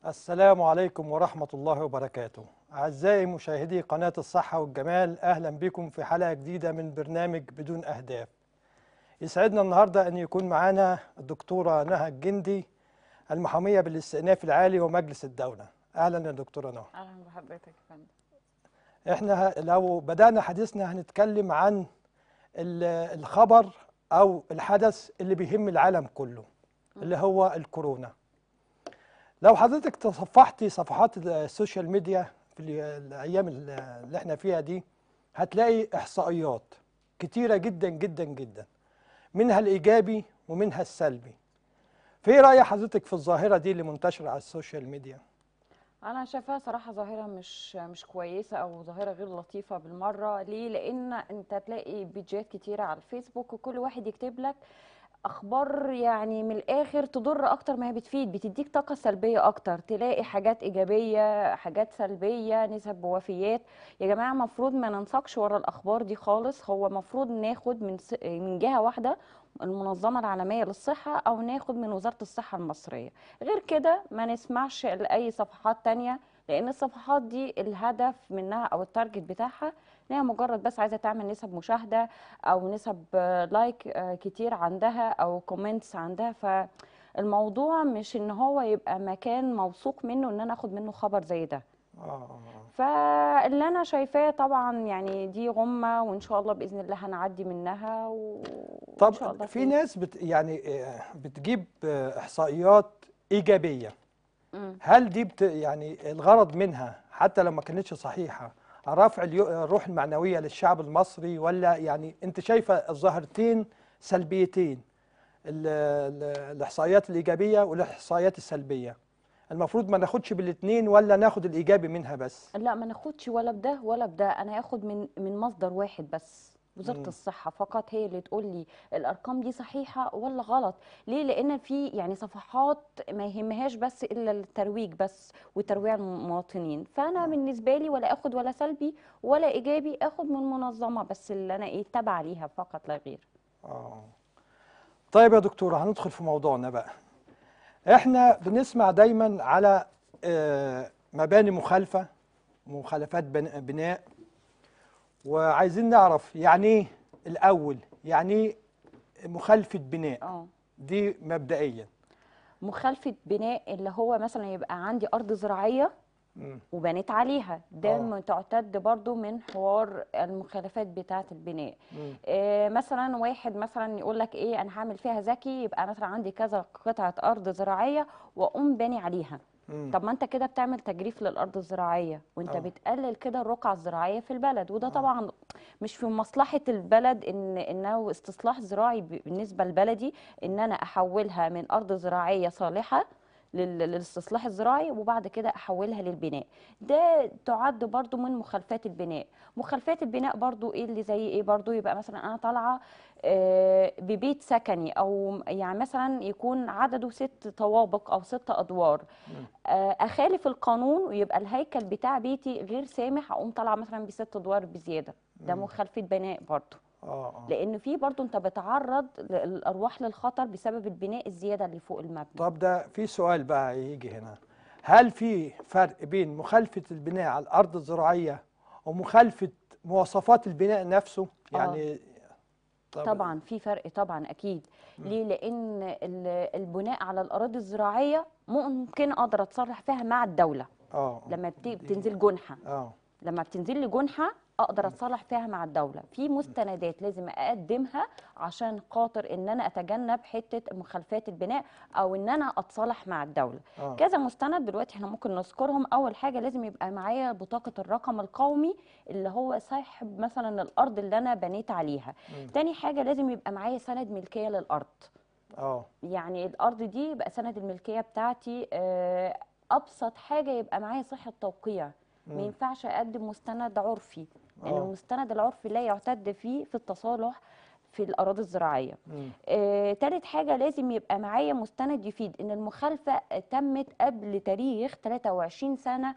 السلام عليكم ورحمة الله وبركاته أعزائي مشاهدي قناة الصحة والجمال أهلا بكم في حلقة جديدة من برنامج بدون أهداف يسعدنا النهاردة أن يكون معنا الدكتورة نهى الجندي المحامية بالاستئناف العالي ومجلس الدولة أهلا يا دكتورة نهى اهلا بحضرتك يا فندم احنا ه- لو بدأنا حديثنا هنتكلم عن ال- الخبر أو الحدث اللي بيهم العالم كله اللي هو الكورونا لو حضرتك تصفحتي صفحات السوشيال ميديا في ال- الأيام ال- اللي احنا فيها دي هتلاقي إحصائيات كتيرة جدا جدا جدا منها الإيجابي ومنها السلبي في إيه رأي حضرتك في الظاهرة دي اللي منتشرة على السوشيال ميديا؟ انا شايفاها صراحه ظاهره مش مش كويسه او ظاهره غير لطيفه بالمره ليه لان انت تلاقي بيجات كتيره على الفيسبوك وكل واحد يكتب لك اخبار يعني من الاخر تضر اكتر ما هي بتفيد بتديك طاقه سلبيه اكتر تلاقي حاجات ايجابيه حاجات سلبيه نسب وفيات يا جماعه المفروض ما ننساقش ورا الاخبار دي خالص هو المفروض ناخد من س- من جهه واحده المنظمه العالميه للصحه او ناخد من وزاره الصحه المصريه غير كده ما نسمعش لاي صفحات تانية لان الصفحات دي الهدف منها او التارجت بتاعها ان هي مجرد بس عايزه تعمل نسب مشاهده او نسب آه، لايك آه، كتير عندها او كومنتس عندها فالموضوع مش ان هو يبقى مكان موثوق منه ان انا اخد منه خبر زي ده آه آه آه. فاللي انا شايفاه طبعا يعني دي غمه وان شاء الله باذن الله هنعدي منها و... وإن شاء الله طب في خير. ناس بت يعني آه، بتجيب آه، احصائيات ايجابيه مم. هل دي بت يعني الغرض منها حتى لو ما كانتش صحيحه رفع اليو- الروح المعنويه للشعب المصري ولا يعني انت شايفه الظاهرتين سلبيتين ال- ال- الاحصائيات الايجابيه والاحصائيات السلبيه المفروض ما ناخدش بالاثنين ولا ناخد الايجابي منها بس لا ما ناخدش ولا بده ولا بده انا هاخد من من مصدر واحد بس وزارة مم. الصحة فقط هي اللي تقول لي الأرقام دي صحيحة ولا غلط ليه لأن في يعني صفحات ما يهمهاش بس إلا الترويج بس وترويع المواطنين فأنا بالنسبة لي ولا أخد ولا سلبي ولا إيجابي أخد من منظمة بس اللي أنا إيه تابعة ليها فقط لا غير آه. طيب يا دكتورة هندخل في موضوعنا بقى احنا بنسمع دايما على آه، مباني مخالفة مخالفات بن- بناء وعايزين نعرف يعني ايه الأول يعني ايه مخالفة بناء اه دي مبدئيا مخالفة بناء اللي هو مثلا يبقى عندي أرض زراعية مم. وبنيت عليها ده آه. م- تعتد برضو من حوار المخالفات بتاعة البناء مم. إيه مثلا واحد مثلا يقول لك ايه انا هعمل فيها ذكي يبقى مثلا عندي كذا قطعة ارض زراعية واقوم باني عليها مم. طب ما انت كده بتعمل تجريف للارض الزراعية وانت آه. بتقلل كده الرقعة الزراعية في البلد وده آه. طبعا مش في مصلحة البلد ان انه استصلاح زراعي ب- بالنسبة لبلدي ان انا احولها من ارض زراعية صالحة لل- للاستصلاح الزراعي وبعد كده احولها للبناء ده تعد برضو من مخالفات البناء مخالفات البناء برضو ايه اللي زي ايه برضو يبقى مثلا انا طالعه آه، ببيت سكني او يعني مثلا يكون عدده ست طوابق او ست ادوار مم. آه، اخالف القانون ويبقى الهيكل بتاع بيتي غير سامح اقوم طالعه مثلا بست ادوار بزياده ده مم. مخالفه بناء برضو اه اه لان في برضو انت بتعرض ل- الارواح للخطر بسبب البناء الزياده اللي فوق المبنى طب ده في سؤال بقى يجي هنا هل في فرق بين مخالفة البناء على الأرض الزراعية ومخالفة مواصفات البناء نفسه آه. يعني طب- طبعا في فرق طبعا اكيد ليه لان ال- البناء على الاراضي الزراعيه ممكن اقدر اتصرح فيها مع الدوله اه لما بت- بتنزل جنحه اه لما بتنزل لي جنحه اقدر اتصالح فيها مع الدوله في مستندات لازم اقدمها عشان خاطر ان انا اتجنب حته مخالفات البناء او ان انا اتصالح مع الدوله اه كذا مستند دلوقتي احنا ممكن نذكرهم اول حاجه لازم يبقى معايا بطاقه الرقم القومي اللي هو صاحب مثلا الارض اللي انا بنيت عليها مم. تاني حاجه لازم يبقى معايا سند ملكيه للارض اه يعني الارض دي يبقى سند الملكيه بتاعتي آه، ابسط حاجه يبقى معايا صحه توقيع ما مم. ينفعش اقدم مستند عرفي لان آه. المستند العرفي لا يعتد فيه في التصالح في الاراضي الزراعيه مم. آه، تالت حاجة لازم يبقى معايا مستند يفيد إن المخالفة تمت قبل تاريخ 23 سنة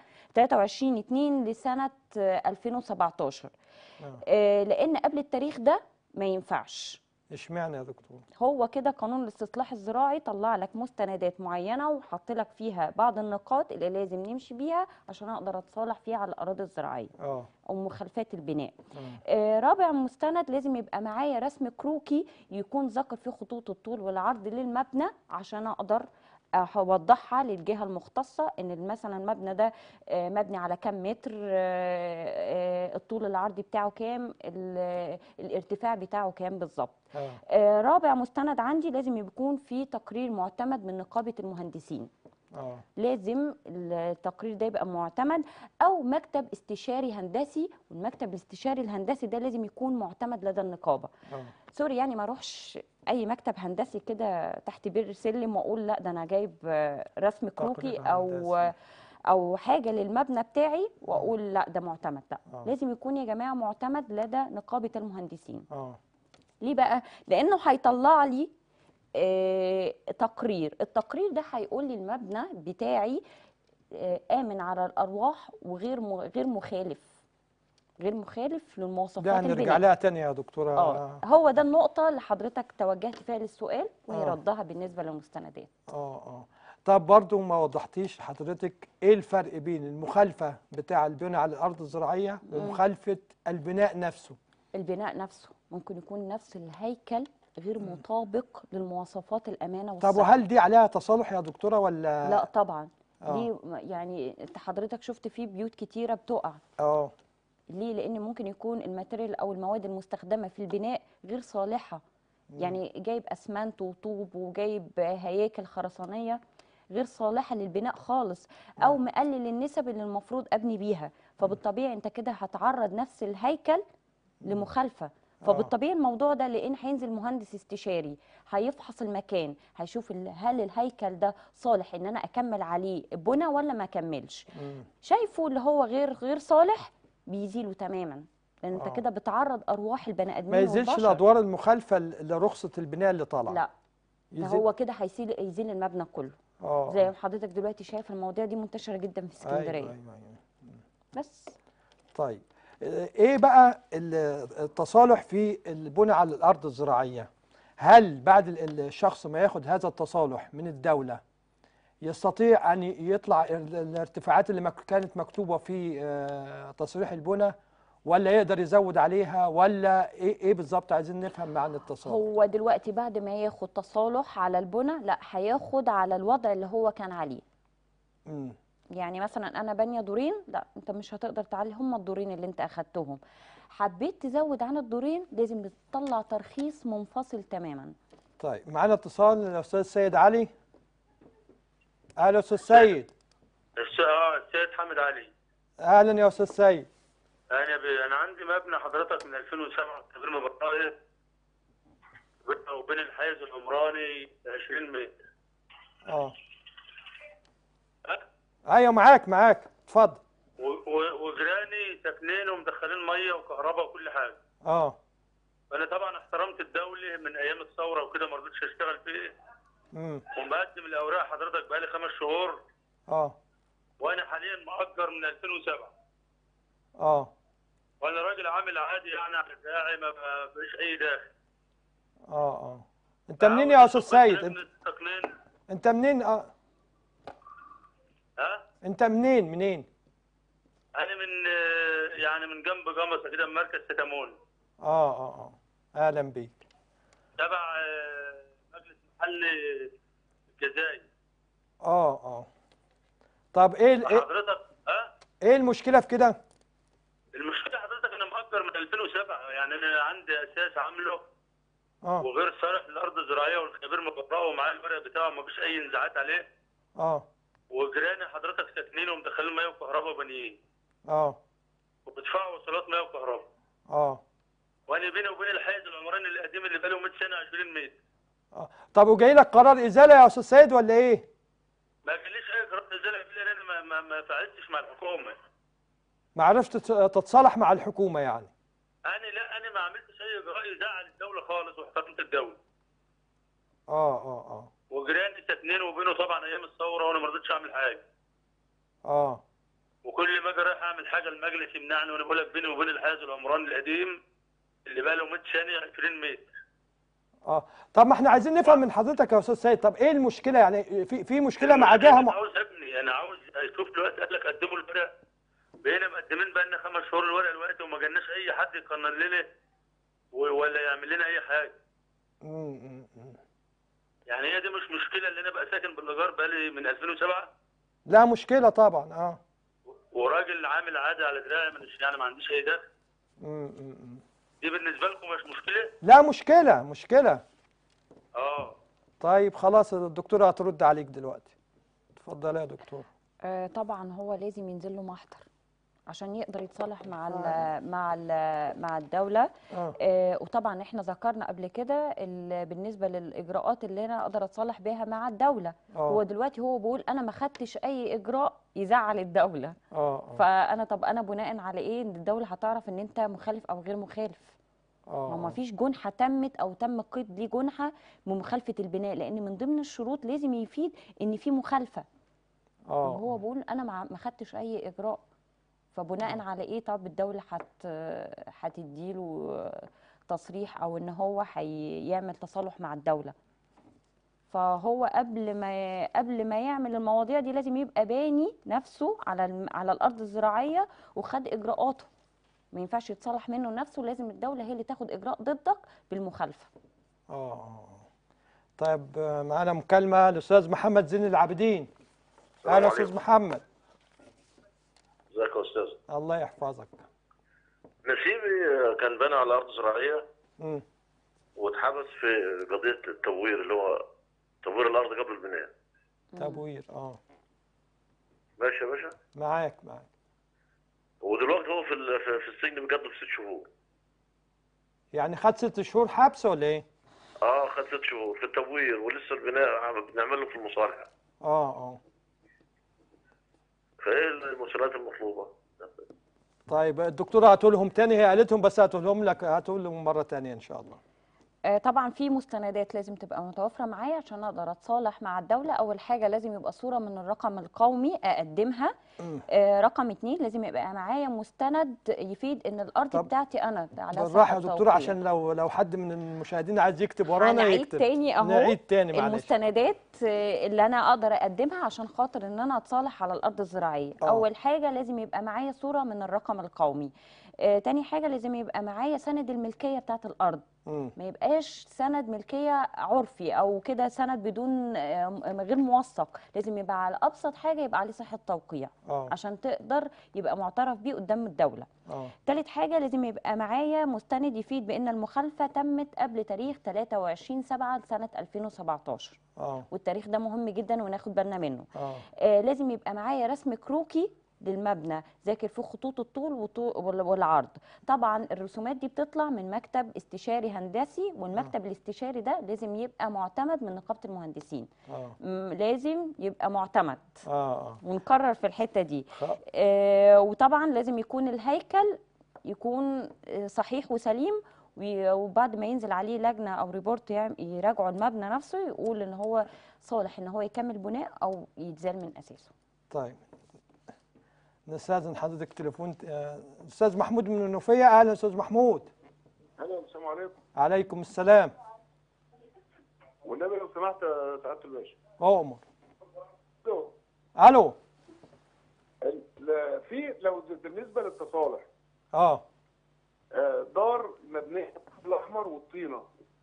23 2 لسنة آه، 2017 آه. آه، لأن قبل التاريخ ده ما ينفعش اشمعنى يا دكتور هو كده قانون الاستصلاح الزراعي طلع لك مستندات معينه وحط لك فيها بعض النقاط اللي لازم نمشي بيها عشان اقدر اتصالح فيها على الاراضي الزراعيه اه او مخالفات البناء آه. آه، رابع مستند لازم يبقى معايا رسم كروكي يكون ذكر فيه خطوط الطول والعرض للمبنى عشان اقدر اوضحها للجهه المختصه ان مثلا المبنى ده آه، مبني على كام متر آه، آه، الطول العرضي بتاعه كام ال- الارتفاع بتاعه كام بالظبط اه آه، رابع مستند عندي لازم يكون في تقرير معتمد من نقابه المهندسين اه لازم التقرير ده يبقى معتمد او مكتب استشاري هندسي والمكتب الاستشاري الهندسي ده لازم يكون معتمد لدى النقابه اه سوري يعني ما اروحش اي مكتب هندسي كده تحت بير سلم واقول لا ده انا جايب آه، رسم كروكي تقرير او هندسي. او حاجه للمبنى بتاعي واقول لا ده معتمد لا آه. لازم يكون يا جماعه معتمد لدى نقابه المهندسين اه ليه بقى لانه هيطلع لي آه، تقرير التقرير ده هيقول لي المبنى بتاعي آه، امن على الارواح وغير م- غير مخالف غير مخالف للمواصفات ده هنرجع البناء لها تاني يا دكتورة اه هو ده النقطه اللي حضرتك توجهت فيها للسؤال وهي آه. ردها بالنسبه للمستندات اه اه طب برضو ما وضحتيش حضرتك ايه الفرق بين المخالفة بتاع البناء على الأرض الزراعية ومخالفة البناء نفسه البناء نفسه ممكن يكون نفس الهيكل غير مطابق للمواصفات الامانه طب والصحه وهل دي عليها تصالح يا دكتورة ولا لا طبعا آه. ليه يعني انت حضرتك شفت في بيوت كتيره بتقع اه ليه لان ممكن يكون الماتيريال او المواد المستخدمه في البناء غير صالحه يعني جايب اسمنت وطوب وجايب هياكل خرسانيه غير صالحه للبناء خالص او مقلل النسب اللي المفروض ابني بيها فبالطبيعي انت كده هتعرض نفس الهيكل لمخالفه فبالطبيعي الموضوع ده لان هينزل مهندس استشاري هيفحص المكان هيشوف ال- هل الهيكل ده صالح ان انا اكمل عليه بنى ولا ما اكملش مم. شايفه اللي هو غير غير صالح بيزيله تماما لان آه. انت كده بتعرض ارواح البني ادمين ما يزيلش والبشر. الأدوار المخالفة ل- لرخصة البناء اللي طالعة لا ده يزيل هو كده هيزيل يزيل المبنى كله اه زي ما حضرتك دلوقتي شايف المواضيع دي منتشره جدا في أيوة اسكندريه أيوة أيوة. بس طيب ايه بقى ال- التصالح في البناء على الارض الزراعيه هل بعد ال- الشخص ما ياخد هذا التصالح من الدوله يستطيع ان يطلع ال- الارتفاعات اللي مك- كانت مكتوبه في آه، تصريح البناء ولا يقدر يزود عليها ولا ايه ايه بالظبط عايزين نفهم معنى التصالح هو دلوقتي بعد ما ياخد تصالح على البنى لا هياخد على الوضع اللي هو كان عليه مم. يعني مثلا انا بانيه دورين لا انت مش هتقدر تعلي هم الدورين اللي انت اخدتهم حبيت تزود عن الدورين لازم تطلع ترخيص منفصل تماما طيب معانا اتصال الاستاذ سيد علي اهلا استاذ سيد الس- اه السيد حامد علي اهلا يا استاذ سيد انا ب... انا عندي مبنى حضرتك من 2007 كبير مبطئ بينه وبين الحيز العمراني 20 متر اه ها؟ ايوه معاك معاك اتفضل و... و... وجيراني ساكنين ومدخلين ميه وكهرباء وكل حاجه اه فانا طبعا احترمت الدولي من ايام الثوره وكده ما رضيتش اشتغل فيه امم ومقدم الاوراق حضرتك بقالي خمس شهور اه وانا حاليا مؤجر من 2007 اه وانا راجل عامل عادي يعني على الداعي ما ما فيش اي داخل اه اه انت منين يا استاذ سيد انت, التقنين انت منين اه ها انت منين منين انا من آه، يعني من جنب جمصه كده من مركز ستامون اه اه اه اهلا بيك تبع آه، مجلس محلي الجزائر اه اه طب ايه ال- ايه, حضرتك ها إيه المشكله في كده المشكله حضرتك انا مأجر من 2007 يعني انا عندي اساس عامله اه وغير صالح للارض الزراعيه والخبير مقراه ومعاه الورق بتاعه ما فيش اي نزاعات عليه اه وجيراني حضرتك ساكنين ومدخلين ميه وكهرباء وبنيين اه وبيدفعوا وصلات ميه وكهرباء اه وانا بيني وبين الحيز العمراني القديم اللي بقاله 100 سنه 20 متر اه طب وجاي لك قرار ازاله يا استاذ سيد ولا ايه ما قاليش اي قرار نزلها فيه لان انا ما, ما, ما فعلتش مع الحكومه ما عرفتش تت- تتصالح مع الحكومه يعني انا لا انا ما عملتش اي اجراء يزعل الدوله خالص واحترمت الدوله اه اه اه وجيراني ساكنين وبينه طبعا ايام الثوره وانا ما رضيتش اعمل حاجه اه وكل ما اجي رايح اعمل حاجه المجلس يمنعني وانا بقول لك بيني وبين الحاز العمراني القديم اللي بقى له 100 سنه 20 متر اه طب ما احنا عايزين نفهم من حضرتك يا استاذ سيد طب ايه المشكله يعني في في مشكله مع المشكلة جهه أنا م... عاوز ابني انا عاوز اشوف دلوقتي قال لك قدموا الورق بقينا مقدمين بقالنا خمس شهور الورق دلوقتي وما جالناش اي حد يقنن لنا و- ولا يعمل لنا اي حاجه مم، مم، مم. يعني هي دي مش مشكله اللي انا بقى ساكن بالايجار بقالي من 2007 لا مشكله طبعا اه وراجل عامل عادي على دراعي مش يعني ما عنديش اي دخل مم، مم، مم. دي بالنسبه لكم مش مشكله لا مشكله مشكله اه طيب خلاص الدكتوره هترد عليك دلوقتي اتفضل يا دكتور آه، طبعا هو لازم ينزل له محضر عشان يقدر يتصالح مع ال مع ال مع الدوله اه آه، وطبعا احنا ذكرنا قبل كده ال- بالنسبه للاجراءات اللي انا اقدر اتصالح بيها مع الدوله هو اه دلوقتي هو بيقول انا ما خدتش اي اجراء يزعل الدوله اه اه فانا طب انا بناء على ايه ان الدوله هتعرف ان انت مخالف او غير مخالف ما ما اه فيش جنحه تمت او تم قيد ليه جنحه بمخالفه البناء لان من ضمن الشروط لازم يفيد ان في مخالفه اه وهو بيقول انا ما ما خدتش اي اجراء فبناء على ايه طب الدوله هت هتديله تصريح او ان هو هيعمل تصالح مع الدوله فهو قبل ما قبل ما يعمل المواضيع دي لازم يبقى باني نفسه على الم- على الارض الزراعيه وخد اجراءاته ما ينفعش يتصالح منه نفسه لازم الدوله هي اللي تاخد اجراء ضدك بالمخالفه اه اه طيب آه، معانا مكالمه الاستاذ محمد زين العابدين السلام اهلا استاذ عليكم. محمد ازيك يا استاذ الله يحفظك نسيبي كان بنى على ارض زراعيه مم. واتحبس في قضيه التبوير اللي هو تبوير الارض قبل البناء تبوير اه ماشي يا باشا معاك معاك ودلوقتي هو في ال- في في السجن بيقضي في ست شهور يعني خد ست شهور حبس ولا ايه اه خد ست شهور في التبوير ولسه البناء عم- بنعمل له في المصالحه اه اه فايه المسؤوليات المطلوبه؟ طيب الدكتوره هتقولهم تاني هي قالتهم بس هتقولهم لك هتقولهم مره تانية ان شاء الله آه، طبعا في مستندات لازم تبقى متوفرة معايا عشان اقدر اتصالح مع الدولة اول حاجة لازم يبقى صورة من الرقم القومي اقدمها مم. آه، رقم اتنين لازم يبقى معايا مستند يفيد ان الارض طب بتاعتي انا على بالراحه يا صحة دكتوره توقيع. عشان لو لو حد من المشاهدين عايز يكتب ورانا هنعيد يكتب تاني اهو نعيد تاني معلش المستندات آه، اللي انا اقدر اقدمها عشان خاطر ان انا اتصالح على الارض الزراعيه آه. اول حاجه لازم يبقى معايا صوره من الرقم القومي آه، تاني حاجه لازم يبقى معايا سند الملكيه بتاعت الارض مم. ما يبقاش سند ملكيه عرفي او كده سند بدون آه، م- غير موثق لازم يبقى على ابسط حاجه يبقى عليه صحه توقيع اه عشان تقدر يبقى معترف بيه قدام الدوله اه تالت حاجة لازم يبقى معايا مستند يفيد بأن المخالفة تمت قبل تاريخ 23 7 سنة 2017 اه والتاريخ ده مهم جدا وناخد بالنا منه اه آه لازم يبقى معايا رسم كروكي للمبنى ذاكر فيه خطوط الطول وطو- وال- والعرض طبعا الرسومات دي بتطلع من مكتب استشاري هندسي والمكتب الاستشاري ده لازم يبقى معتمد من نقابة المهندسين اه م- لازم يبقى معتمد اه اه ونكرر في الحتة دي خ- آه، وطبعا لازم يكون الهيكل يكون آه، صحيح وسليم وي- وبعد ما ينزل عليه لجنه او ريبورت يعم- يراجعوا المبنى نفسه يقول ان هو صالح ان هو يكمل بناء او يتزال من اساسه طيب نستاذن حضرتك تليفون آه، استاذ محمود من النوفيه اهلا استاذ محمود هلا السلام عليكم عليكم السلام والنبي لو سمحت يا سعاده الباشا اؤمر لو- الو ال- في لو بالنسبه للتصالح اه آه، دار مبنيه بالطوب الاحمر والطينه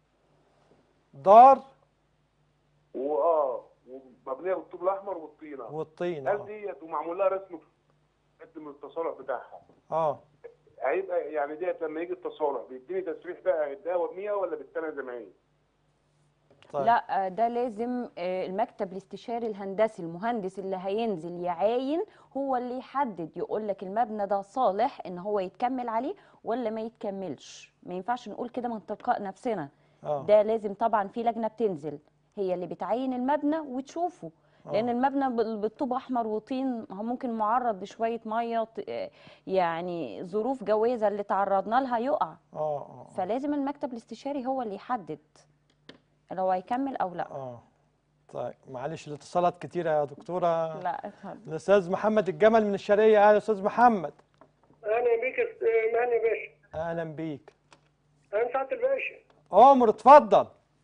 دار واه ومبنيه بالطوب الاحمر والطينه والطين هل اه, ديت ومعمول لها رسم قدم التصالح بتاعها آه. هيبقى يعني ديت لما يجي التصالح بيديني تسريح بقى هداها وابنيها ولا بالسنه زي ما هي؟ طيب لا آه، ده لازم آه، المكتب الاستشاري الهندسي المهندس اللي هينزل يعاين هو اللي يحدد يقول لك المبنى ده صالح ان هو يتكمل عليه ولا ما يتكملش ما ينفعش نقول كده من تلقاء نفسنا اه ده لازم طبعا في لجنه بتنزل هي اللي بتعين المبنى وتشوفه لان آه. المبنى بال- بالطوب احمر وطين هو ممكن معرض لشويه ميه ط- آه، يعني ظروف جويه زي اللي تعرضنا لها يقع اه اه فلازم المكتب الاستشاري هو اللي يحدد لو هيكمل او لا اه طيب معلش الاتصالات كتيرة يا دكتورة لا اتفضل. الأستاذ محمد الجمل من الشرقية أهلا أستاذ محمد اهلا بيك يا أست- مهنا يا باشا أهلا بيك انا سعاده الباشا عمر اتفضل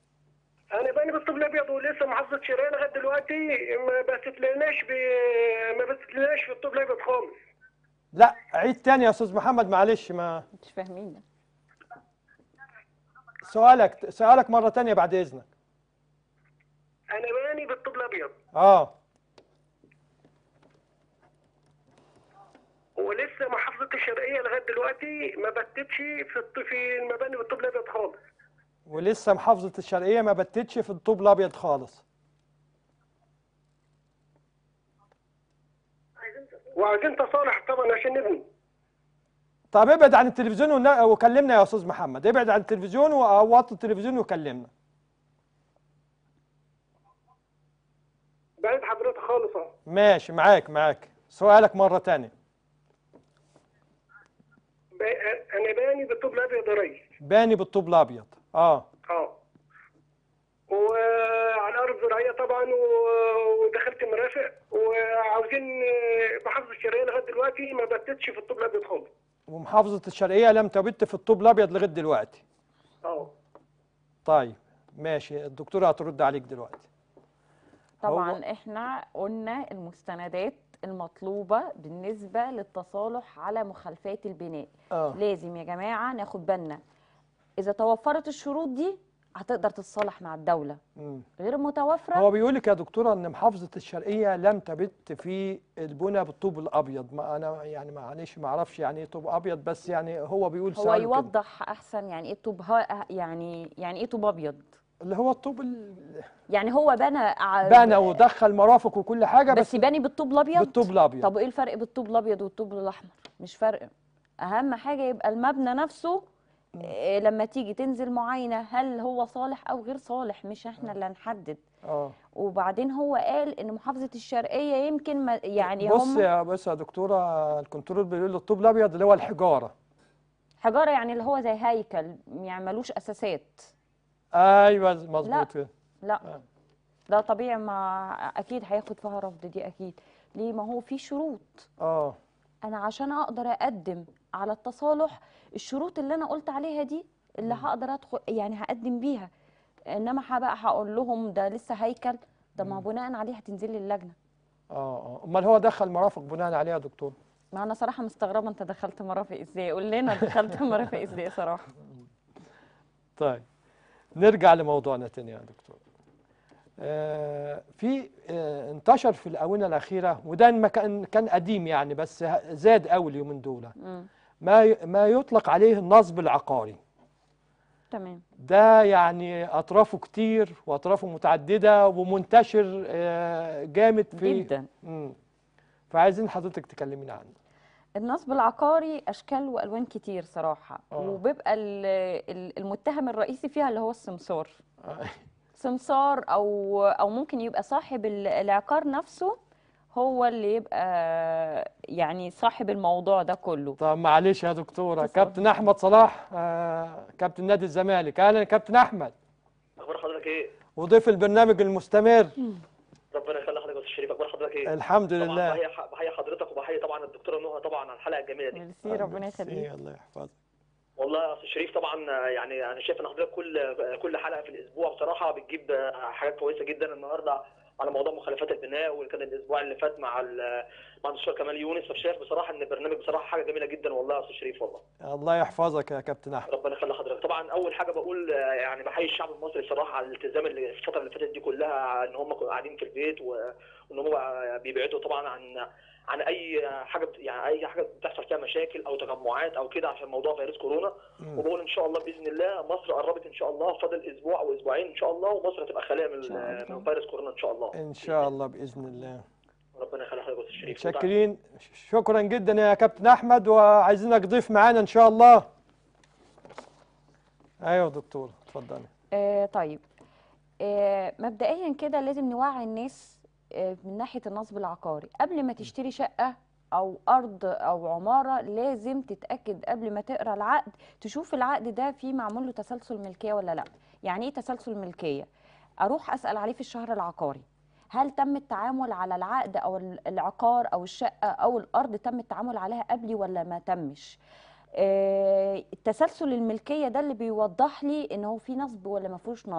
انا باني بالطب الابيض ولسه محافظه شيرين لغايه دلوقتي ما بستلناش ب... ما بستلناش في الطب الابيض خالص لا عيد تاني يا استاذ محمد معلش ما مش فاهمين سؤالك سؤالك مره تانية بعد اذنك انا باني بالطب الابيض اه ولسه محافظه الشرقيه لغايه دلوقتي ما بتتش في الط... في المباني بالطب الابيض خالص ولسه محافظه الشرقيه ما بتتش في الطوب الابيض خالص وعايزين تصالح طبعا عشان نبني طب ابعد عن التلفزيون ون- وكلمنا يا استاذ محمد ابعد عن التلفزيون ووطي التلفزيون وكلمنا بعيد حضرتك خالص اهو ماشي معاك معاك سؤالك مره تانية ب... انا باني بالطب الابيض يا ريس باني بالطوب الابيض اه اه وعلى ارض زراعيه طبعا و- ودخلت مرافق وعاوزين آه، محافظه الشرقيه لغايه دلوقتي ما بتتش في الطب الابيض خالص ومحافظه الشرقيه لم تبت في الطوب الابيض لغايه دلوقتي اه طيب ماشي الدكتوره هترد عليك دلوقتي طبعا احنا قلنا المستندات المطلوبة بالنسبة للتصالح على مخالفات البناء اه لازم يا جماعة ناخد بالنا إذا توفرت الشروط دي هتقدر تتصالح مع الدولة مم. غير متوفرة هو بيقول لك يا دكتوره ان محافظه الشرقيه لم تبت في البنى بالطوب الابيض ما انا يعني معلش ما اعرفش يعني ايه طوب ابيض بس يعني هو بيقول هو سؤاله كده. يوضح أحسن يعني إيه طوب ها- يعني يعني إيه طوب أبيض اللي هو الطوب ال- يعني هو بنى ع- بنى ودخل مرافق وكل حاجه بس بس, باني بالطوب الأبيض بالطوب الابيض طب ايه الفرق بالطوب الابيض والطوب الاحمر مش فرق اهم حاجه يبقى المبنى نفسه إيه لما تيجي تنزل معاينه هل هو صالح او غير صالح مش احنا اللي هنحدد اه وبعدين هو قال ان محافظه الشرقيه يمكن ما يعني بص هم يا بص يا دكتوره الكنترول بيقول الطوب الابيض اللي هو الحجاره حجاره يعني اللي هو زي هيكل يعني ملوش اساسات ايوه مظبوط كده لا ده طبيعي ما اكيد هياخد فيها رفض دي اكيد ليه ما هو في شروط اه انا عشان اقدر اقدم على التصالح الشروط اللي انا قلت عليها دي اللي هقدر ادخل يعني هقدم بيها انما ه- بقى هقول لهم ده لسه هيكل ده ما بناء عليه هتنزل لي اللجنه اه اه امال هو دخل مرافق بناء عليها يا دكتور ما انا صراحه مستغربه انت دخلت مرافق ازاي قول لنا دخلت مرافق ازاي صراحه طيب نرجع لموضوعنا تاني يا دكتور آه في آه انتشر في الآونة الأخيرة وده ما كان كان قديم يعني بس ه- زاد قوي اليومين دول مم. ما ي- ما يطلق عليه النصب العقاري تمام ده يعني أطرافه كتير وأطرافه متعددة ومنتشر آه جامد في جدا مم. فعايزين حضرتك تكلمينا عنه النصب العقاري اشكال والوان كتير صراحه آه. وبيبقى ال- ال- المتهم الرئيسي فيها اللي هو السمسار آه. سمسار او او ممكن يبقى صاحب ال- العقار نفسه هو اللي يبقى يعني صاحب الموضوع ده كله طب معلش يا دكتورة اتفضل. كابتن أحمد صلاح آه كابتن نادي الزمالك أهلا يا كابتن أحمد اخبار حضرتك ايه؟ وضيف البرنامج المستمر ربنا يخلي حضرتك يا استاذ شريف اخبار حضرتك ايه؟ الحمد طبعا لله بحيي بحيي حضرتك وبحيي طبعا الدكتوره نهى طبعا على الحلقه الجميله دي ميرسي ربنا يخليك الله يحفظك والله يا استاذ شريف طبعا يعني انا شايف ان حضرتك كل كل حلقه في الاسبوع بصراحه بتجيب حاجات كويسه جدا النهارده على موضوع مخالفات البناء واللي كان الاسبوع اللي فات مع ال- مع الدكتور كمال يونس فشايف بصراحه ان البرنامج بصراحه حاجه جميله جدا والله يا استاذ شريف والله الله يحفظك يا كابتن أحمد ربنا يخلي حضرتك طبعا اول حاجه بقول آه، يعني بحيي الشعب المصري بصراحه على الالتزام اللي في الفتره اللي فاتت دي كلها ان هم كانوا قاعدين في البيت و- وان هم بيبعدوا طبعا عن عن اي حاجه بت- يعني اي حاجه بتحصل فيها مشاكل او تجمعات او كده عشان موضوع فيروس كورونا مم. وبقول ان شاء الله باذن الله مصر قربت ان شاء الله فاضل اسبوع او اسبوعين ان شاء الله ومصر هتبقى خاليه من شاء الله. من فيروس كورونا ان شاء الله إن شاء الله بإذن الله ربنا يخلي حضرتك يا استاذ شريف متشكرين شكرا جدا يا كابتن أحمد وعايزينك ضيف معانا إن شاء الله أيوة دكتور اتفضلي آه طيب آه مبدئيا كده لازم نوعي الناس آه من ناحيه النصب العقاري قبل ما تشتري شقه او ارض او عماره لازم تتاكد قبل ما تقرا العقد تشوف العقد ده فيه معمول له تسلسل ملكيه ولا لا يعني ايه تسلسل ملكيه اروح اسال عليه في الشهر العقاري هل تم التعامل على العقد او ال- العقار او الشقه او الارض تم التعامل عليها قبلي ولا ما تمش آه، التسلسل الملكيه ده اللي بيوضح لي ان هو في نصب ولا ما فيهوش نصب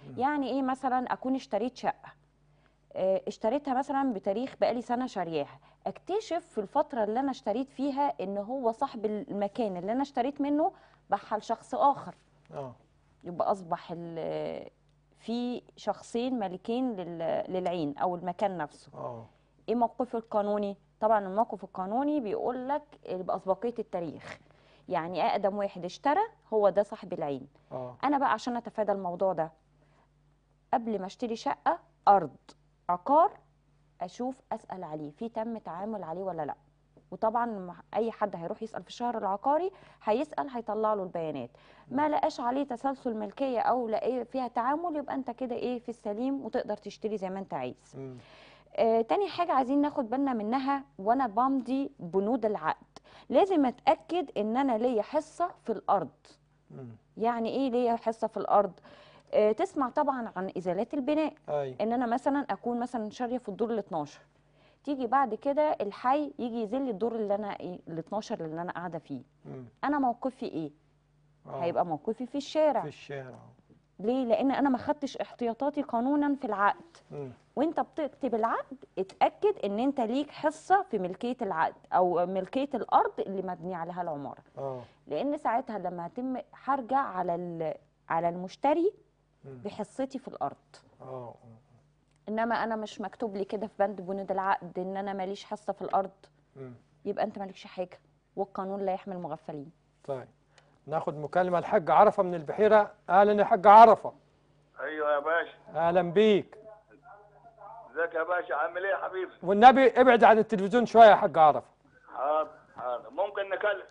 يعني ايه مثلا اكون اشتريت شقه آه، اشتريتها مثلا بتاريخ بقالي سنه شارياها اكتشف في الفتره اللي انا اشتريت فيها ان هو صاحب المكان اللي انا اشتريت منه باعها لشخص اخر اه يبقى اصبح ال- في شخصين مالكين لل- للعين او المكان نفسه اه ايه موقفه القانوني طبعا الموقف القانوني بيقول لك باسبقيه التاريخ يعني اقدم واحد اشترى هو ده صاحب العين اه انا بقى عشان اتفادى الموضوع ده قبل ما اشتري شقه ارض عقار اشوف اسال عليه في تم تعامل عليه ولا لا وطبعا مع اي حد هيروح يسال في الشهر العقاري هيسال هيطلع له البيانات ما لقاش عليه تسلسل ملكيه او لقى فيها تعامل يبقى انت كده ايه في السليم وتقدر تشتري زي ما انت عايز مم. آه، تاني حاجة عايزين ناخد بالنا منها وانا بمضي بنود العقد لازم اتأكد ان انا ليا حصة في الارض مم. يعني ايه ليا حصة في الارض آه، تسمع طبعا عن ازالات البناء اي ان انا مثلا اكون مثلا شارية في الدور ال 12 تيجي بعد كده الحي يجي يذل الدور اللي انا ايه ال 12 اللي انا قاعدة فيه مم. انا موقفي ايه آه. هيبقى موقفي في الشارع في الشارع ليه لان انا ما خدتش احتياطاتي قانونا في العقد مم. وانت بتكتب العقد اتاكد ان انت ليك حصه في ملكيه العقد او ملكيه الارض اللي مبني عليها العماره اه لان ساعتها لما هتم هرجع على ال- على المشتري مم. بحصتي في الارض اه انما انا مش مكتوب لي كده في بند بنود العقد ان انا ماليش حصه في الارض مم. يبقى انت مالكش حاجه والقانون لا يحمي المغفلين طيب ناخد مكالمة الحاج عرفة من البحيرة أهلا يا حاج عرفة ايوه يا باشا أهلا بيك ازيك يا باشا عامل ايه يا حبيبي والنبي ابعد عن التلفزيون شوية يا حاج عرفة حاضر حاضر ممكن نكلم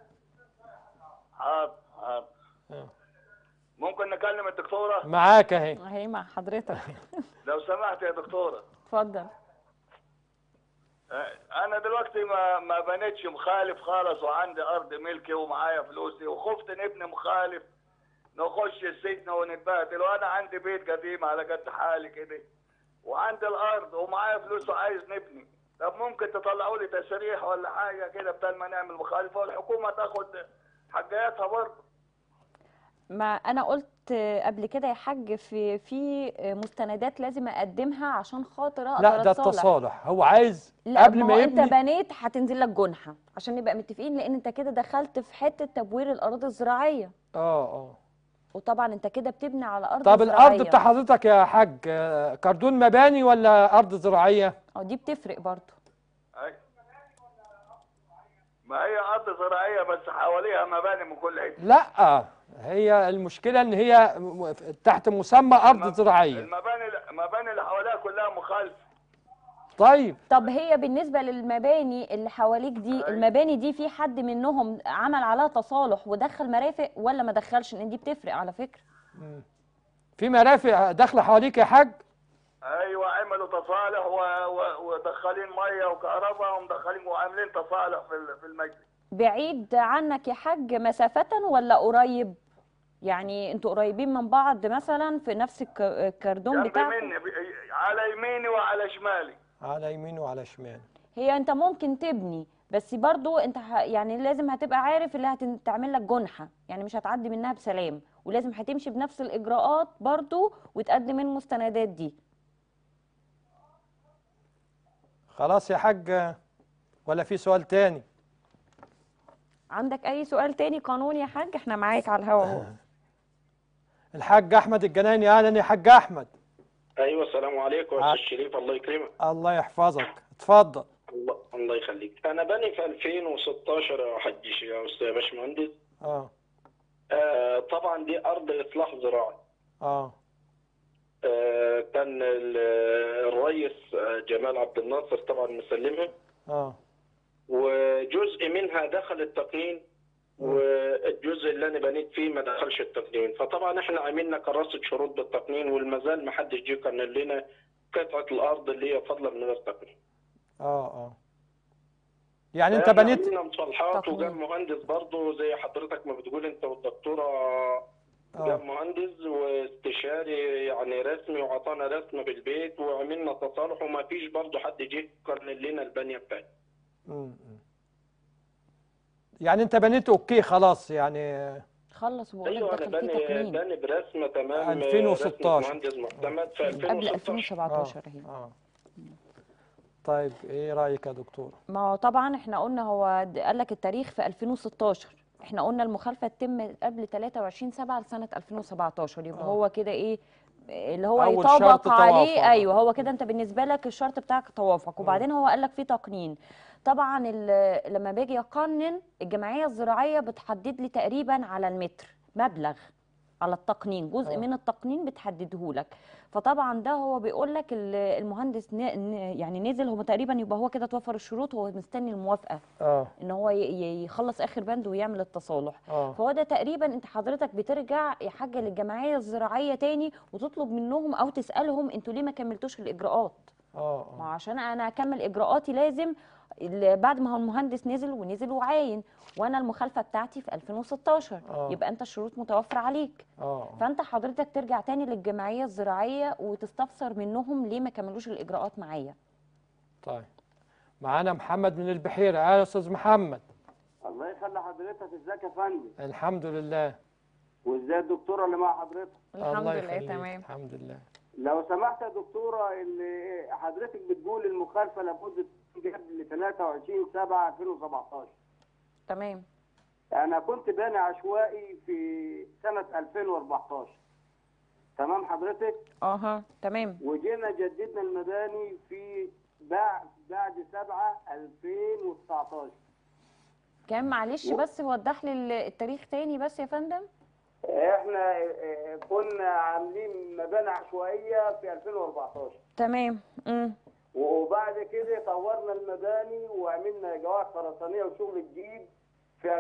حاضر حاضر آه. ممكن نكلم الدكتوره معاك أهي اهي مع حضرتك لو سمحت يا دكتوره اتفضل آه، انا دلوقتي ما ما بنيتش مخالف خالص وعندي ارض ملكي ومعايا فلوسي وخفت نبني مخالف نخش السجن ونتبهدل وانا عندي بيت قديم على قد حالي كده وعندي الارض ومعايا فلوس وعايز نبني طب ممكن تطلعوا لي تسريح ولا حاجه كده بدل ما نعمل مخالفه والحكومه تاخد حقياتها برضه ما انا قلت قبل كده يا حاج في في مستندات لازم اقدمها عشان خاطر اقدر لا ده أتصالح. التصالح هو عايز لا قبل ما ما هو انت يبني بنيت هتنزل لك جنحه عشان نبقى متفقين لان انت كده دخلت في حته تبوير الاراضي الزراعيه اه اه وطبعا انت كده بتبني على ارض طب زراعيه الأرض بتاع حضرتك يا حاج آه، كردون مباني ولا أرض زراعية؟ اه دي بتفرق برضو أي. ما هي ارض زراعيه بس حواليها مباني من كل حته لا هي المشكلة إن هي م- م- تحت مسمى أرض الم- زراعية المباني المباني اللي حواليها كلها مخالفه طيب طب هي بالنسبه للمباني اللي حواليك دي أيوة. المباني دي في حد منهم عمل عليها تصالح ودخل مرافق ولا ما دخلش لان دي بتفرق على فكره في مرافق داخلة حواليك يا حاج؟ ايوه عملوا تصالح و... و... ودخلين ميه وكهرباء ومدخلين وعاملين تصالح في ال- في المجلس بعيد عنك يا حاج مسافة ولا قريب؟ يعني انتوا قريبين من بعض مثلا في نفس الك- الكردون جنب بتاعكم مني ب... على يميني وعلى شمالي على يمين وعلى شمال هي انت ممكن تبني بس برضو انت ه... يعني لازم هتبقى عارف اللي هتعمل لك جنحة يعني مش هتعدي منها بسلام ولازم هتمشي بنفس الإجراءات برضو وتقدم المستندات دي خلاص يا حاج ولا في سؤال تاني؟ عندك أي سؤال تاني قانوني يا حاج احنا معاك على الهوا اهو الحاج أحمد الجناني أهلا يا حاج أحمد ايوه السلام عليكم يا ع- استاذ شريف الله يكرمك الله يحفظك اتفضل الله الله يخليك انا بني في 2016 يا حاج ش- يا استاذ يا باشمهندس اه آه طبعا دي ارض اصلاح زراعي اه آه كان ال- الرئيس آه، جمال عبد الناصر طبعا مسلمها اه وجزء منها دخل التقنين والجزء اللي انا بنيت فيه ما دخلش التقنين فطبعا احنا عملنا كراسه شروط بالتقنين والمازال ما حدش جه كان لنا قطعه الارض اللي هي فاضله من غير تقنين اه اه يعني انت احنا بنيت عملنا مصالحات تقنين. وجاب مهندس برضه زي حضرتك ما بتقول انت والدكتوره جاب اه مهندس واستشاري يعني رسمي وعطانا رسمه بالبيت وعملنا تصالح وما فيش برضه حد جه قرن لنا البنيه بتاعتنا م- م. يعني انت بنيت اوكي خلاص يعني خلص وبقول لك ايوه انا داخل فيه باني تقنين باني برسمه تمام 2016. رسمة مهندس معتمد في قبل 2016 2017 اهي اه طيب ايه رايك يا دكتور ما هو طبعا احنا قلنا هو د- قال لك التاريخ في 2016 احنا قلنا المخالفه تتم قبل 23 7 لسنه 2017 يبقى آه. هو كده ايه اللي هو أول يطابق شرط عليه توافق. ايوه هو كده انت بالنسبه لك الشرط بتاعك توافق وبعدين هو قال لك في تقنين طبعا ال- لما باجي اقنن الجمعيه الزراعيه بتحدد لي تقريبا على المتر مبلغ على التقنين جزء آه. من التقنين بتحدده لك فطبعا ده هو بيقول لك ال- المهندس ن- ن- يعني نزل هو تقريبا يبقى هو كده توفر الشروط هو مستني الموافقه اه ان هو ي- ي- يخلص اخر بند ويعمل التصالح اه فهو ده تقريبا انت حضرتك بترجع يا حاجه للجمعيه الزراعيه تاني وتطلب منهم او تسالهم انتوا ليه ما كملتوش الاجراءات اه ما اه عشان انا اكمل اجراءاتي لازم ال- بعد ما هو المهندس نزل ونزل وعاين وانا المخالفه بتاعتي في 2016 آه. يبقى انت الشروط متوفره عليك اه فانت حضرتك ترجع تاني للجمعيه الزراعيه وتستفسر منهم ليه ما كملوش الاجراءات معايا طيب معانا محمد من البحيره اه يا استاذ محمد الله يخلي حضرتك ازيك يا فندم الحمد لله وازاي الدكتوره اللي مع حضرتك الحمد الله لله يخليك تمام الحمد لله لو سمحت يا دكتوره اللي حضرتك بتقول المخالفه لابد تكون قبل 23 7 2017 تمام انا كنت باني عشوائي في سنه 2014 تمام حضرتك اها تمام وجينا جددنا المباني في بعد بعد 7 2019 كان معلش بس وضح لي ال- التاريخ تاني بس يا فندم احنا اه، كنا عاملين مباني عشوائيه في 2014 تمام امم وبعد كده طورنا المباني وعملنا جواعد خرسانيه وشغل جديد في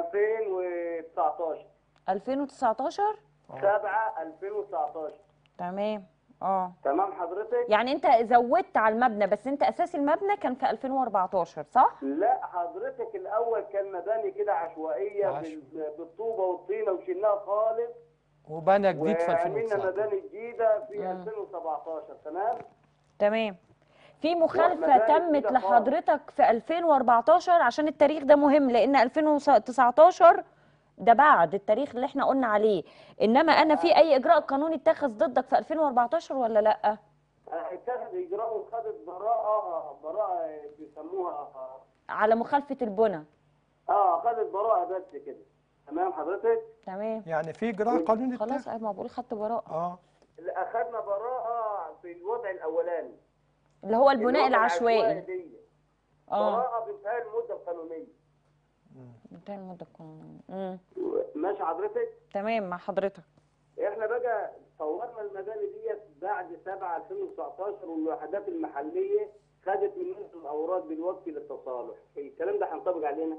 2019 2019 7 2019 تمام اه تمام حضرتك؟ يعني انت زودت على المبنى بس انت اساس المبنى كان في 2014 صح لا حضرتك الاول كان مباني كده عشوائيه عشو. بال- بالطوبه والطينه وشلناها خالص وبنى جديد في وعملنا 2019 مباني جديده في مم. 2017 تمام؟ تمام في مخالفة مباني تمت جديدة خالص. لحضرتك في 2014 عشان التاريخ ده مهم لأن 2019 ده بعد التاريخ اللي احنا قلنا عليه إنما أنا في أي إجراء قانوني اتخذ ضدك في 2014 ولا لأ؟ اتخذ اجراء وخدت براءه براءه بيسموها على مخالفة البنى اه خدت براءه بس كده تمام حضرتك؟ تمام يعني في اجراء قانوني خلاص اتخذ؟ ما بقول خدت براءة اه لا، اخذنا براءه في الوضع الاولاني اللي هو البناء الوضع العشوائي دي. اه براءه بانتهاء المده القانونيه انتهى المدة القانونية امم ماشي حضرتك؟ تمام مع حضرتك احنا بقى طورنا المباني ديت بعد 7 2019 والوحدات المحليه خدت مننا الاوراق دلوقتي للتصالح الكلام ده هينطبق علينا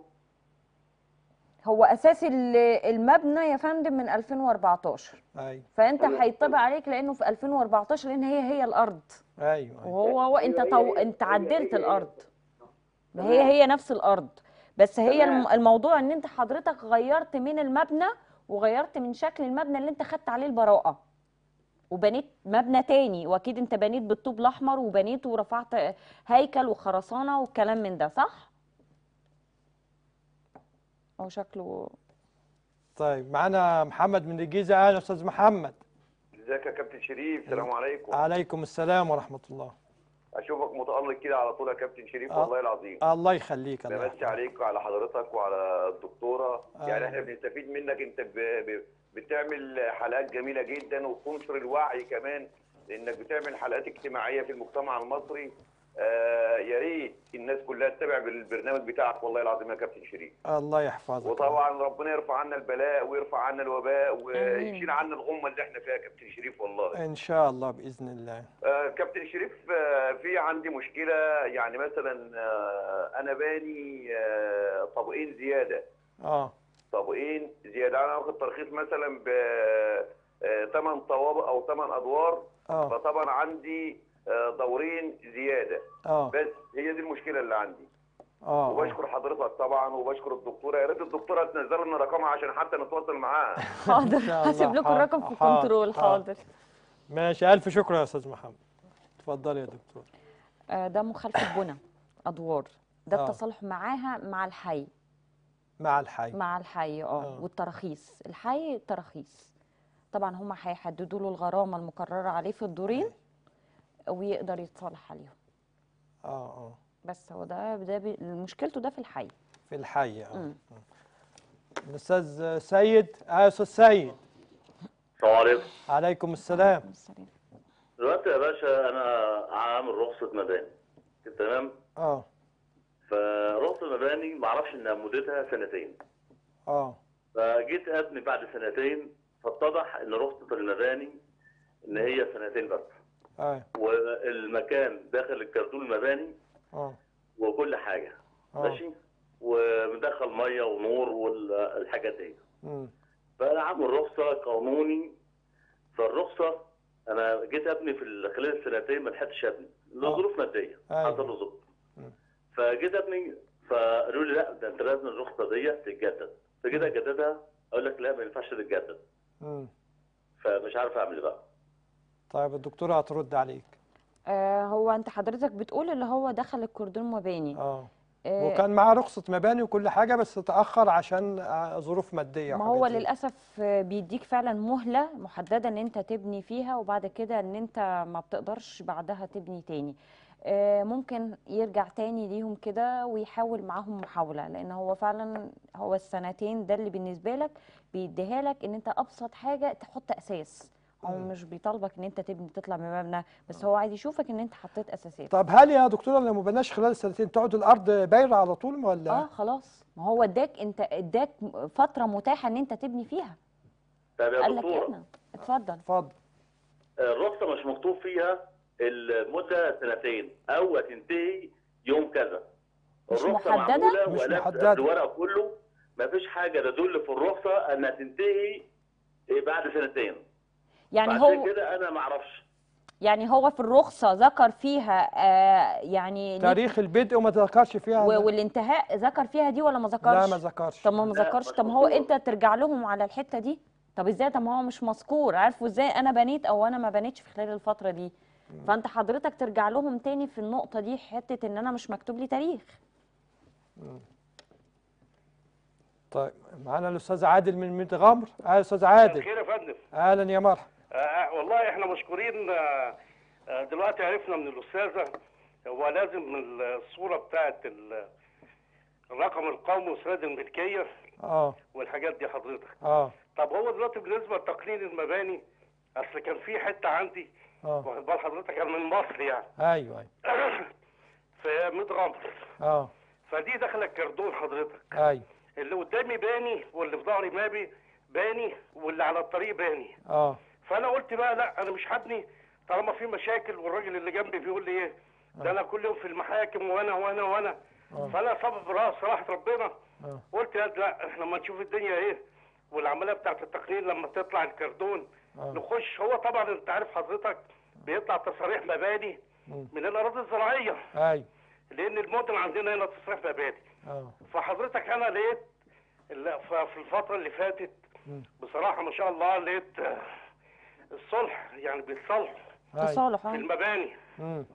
هو أساس ال- المبنى يا فندم من 2014 ايوه فانت تمام. هيطبق عليك لانه في 2014 لان هي هي الارض ايوه ايوه وهو هو انت أيوة، طو... هي- انت هي- عدلت هي- الارض ما تمام. هي هي نفس الارض بس هي تمام. الم- الموضوع ان انت حضرتك غيرت من المبنى وغيرت من شكل المبنى اللي انت خدت عليه البراءه وبنيت مبنى تاني واكيد انت بنيت بالطوب الاحمر وبنيت ورفعت هيكل وخرسانه والكلام من ده صح هو شكله طيب معانا محمد من الجيزه اهلا استاذ محمد ازيك يا كابتن شريف السلام عليكم عليكم السلام ورحمه الله اشوفك متالق كده على طول يا كابتن شريف آه. والله العظيم الله يخليك الله بمسي يحفظك. عليك وعلى حضرتك وعلى الدكتوره آه. يعني احنا بنستفيد منك انت ب... ب... بتعمل حلقات جميله جدا وبتنشر الوعي كمان لانك بتعمل حلقات اجتماعيه في المجتمع المصري آه يا ريت الناس كلها تتابع بالبرنامج بتاعك والله العظيم يا كابتن شريف الله يحفظك وطبعا ربنا يرفع عنا البلاء ويرفع عنا الوباء آمين. ويشيل عنا الغمه اللي احنا فيها يا كابتن شريف والله ان شاء الله باذن الله آه، كابتن شريف آه، في عندي مشكلة يعني مثلا آه، أنا باني آه، طابقين زيادة اه طابقين زيادة أنا واخد ترخيص مثلا ب 8 طوابق أو 8 أدوار اه فطبعا عندي آه، دورين زيادة اه بس هي دي المشكلة اللي عندي اه آه. وبشكر حضرتك طبعا وبشكر الدكتورة يا ريت الدكتورة تنزل لنا رقمها عشان حتى نتواصل معاها حاضر إن شاء الله. هسيب لكم حاضر. الرقم في حاضر. الكنترول حاضر. حاضر ماشي الف شكر يا استاذ محمد اتفضل يا دكتور آه، ده مخالفة بنى أدوار ده آه. التصالح معاها مع الحي مع الحي مع الحي اه آه. والتراخيص الحي التراخيص طبعا هم هيحددوا له الغرامه المقرره عليه في الدورين ويقدر يتصالح عليهم اه اه بس هو ده ده بي- مشكلته ده في الحي في الحي اه مم. الاستاذ سيد اه يا استاذ سيد السلام عليكم عليكم السلام السلام. دلوقتي يا باشا انا عامل رخصه مباني تمام اه فرخصه المباني ما اعرفش انها مدتها سنتين اه فجيت ابني بعد سنتين فاتضح ان رخصه المباني ان هي سنتين بس اه والمكان داخل الكرتون المباني اه وكل حاجه اه ماشي ومدخل ميه ونور والحاجات دي مم. فانا عامل رخصه قانوني فالرخصه انا جيت ابني في ال- خلال السنتين ما لحقتش ابني لظروف ماديه أيوة. حصل له ظروف مم. فجيت ابني فقالوا لي لا ده انت لازم الرخصه دي تتجدد فجيت اجددها اقول لك لا ما ينفعش تتجدد مم. فمش عارف اعمل ايه بقى طيب الدكتورة هترد عليك آه هو انت حضرتك بتقول اللي هو دخل الكردون مباني اه آه وكان معاه رخصة مباني وكل حاجة بس اتأخر عشان آه، ظروف مادية ما وحاجات هو زي كده. للأسف آه، بيديك فعلا مهلة محددة ان انت تبني فيها وبعد كده ان انت ما بتقدرش بعدها تبني تاني آه، ممكن يرجع تاني ليهم كده ويحاول معاهم محاولة لان هو فعلا هو السنتين ده اللي بالنسبة لك بيديها لك ان انت ابسط حاجة تحط اساس هو مم. مش بيطالبك ان انت تبني تطلع من مبنى بس هو عايز يشوفك ان انت حطيت اساسات طب هل يا دكتورة لو ما بناش خلال السنتين تقعد الأرض بايرة على طول ولا؟ اه خلاص ما هو اداك انت اداك فترة متاحة ان انت تبني فيها طب يا قال لك دكتوره احنا اتفضل اتفضل الرخصه مش مكتوب فيها المده سنتين او هتنتهي يوم كذا مش الرخصة محددة؟ معمولة مش ولابس محددة. الورق كله ما فيش حاجه تدل في الرخصه انها تنتهي بعد سنتين يعني فعشان هو كده انا ما اعرفش يعني هو في الرخصة ذكر فيها آه يعني ليك- تاريخ البدء وما ذكرش فيها و- والانتهاء ذكر فيها دي ولا ما ذكرش؟ لا ما ذكرش طب ما ما لا، ذكرش مش طب ما هو مذكور. انت ترجع لهم على الحتة دي طب ازاي طب ما هو مش مذكور عارفوا ازاي انا بنيت او انا ما بنيتش في خلال الفترة دي فانت حضرتك ترجع لهم تاني في النقطة دي حتة ان انا مش مكتوب لي تاريخ طيب معانا الأستاذ عادل من متغمر أهلا أستاذ عادل خير يا فندم أهلا يا مرحبا آه والله احنا مشكورين آه آه دلوقتي عرفنا من الاستاذه هو لازم من الصوره بتاعه ال- الرقم القومي وسند الملكيه اه والحاجات دي حضرتك اه طب هو دلوقتي بالنسبه لتقنين المباني اصل كان في حته عندي اه واخد بال حضرتك كان من مصر يعني ايوه ايوه في متغمر اه فدي داخله الكردون حضرتك ايوه اللي قدامي باني واللي في ظهري مابي باني واللي على الطريق باني اه فانا قلت بقى لا انا مش هبني طالما في مشاكل والراجل اللي جنبي بيقول لي ايه ده انا كل يوم في المحاكم وانا وانا وانا آه. فانا صابب راس صراحه ربنا اه قلت يا لا احنا لما نشوف الدنيا ايه والعمليه بتاعت التقنين لما تطلع الكردون اه نخش هو طبعا انت عارف حضرتك بيطلع تصاريح مباني مم. من الاراضي الزراعيه ايوه لان المدن عندنا هنا تصريح مباني اه فحضرتك انا لقيت ال- ف- في الفتره اللي فاتت مم. بصراحه ما شاء الله لقيت آه، الصلح يعني بيتصالحوا ايوه تصالح في اه المباني مم.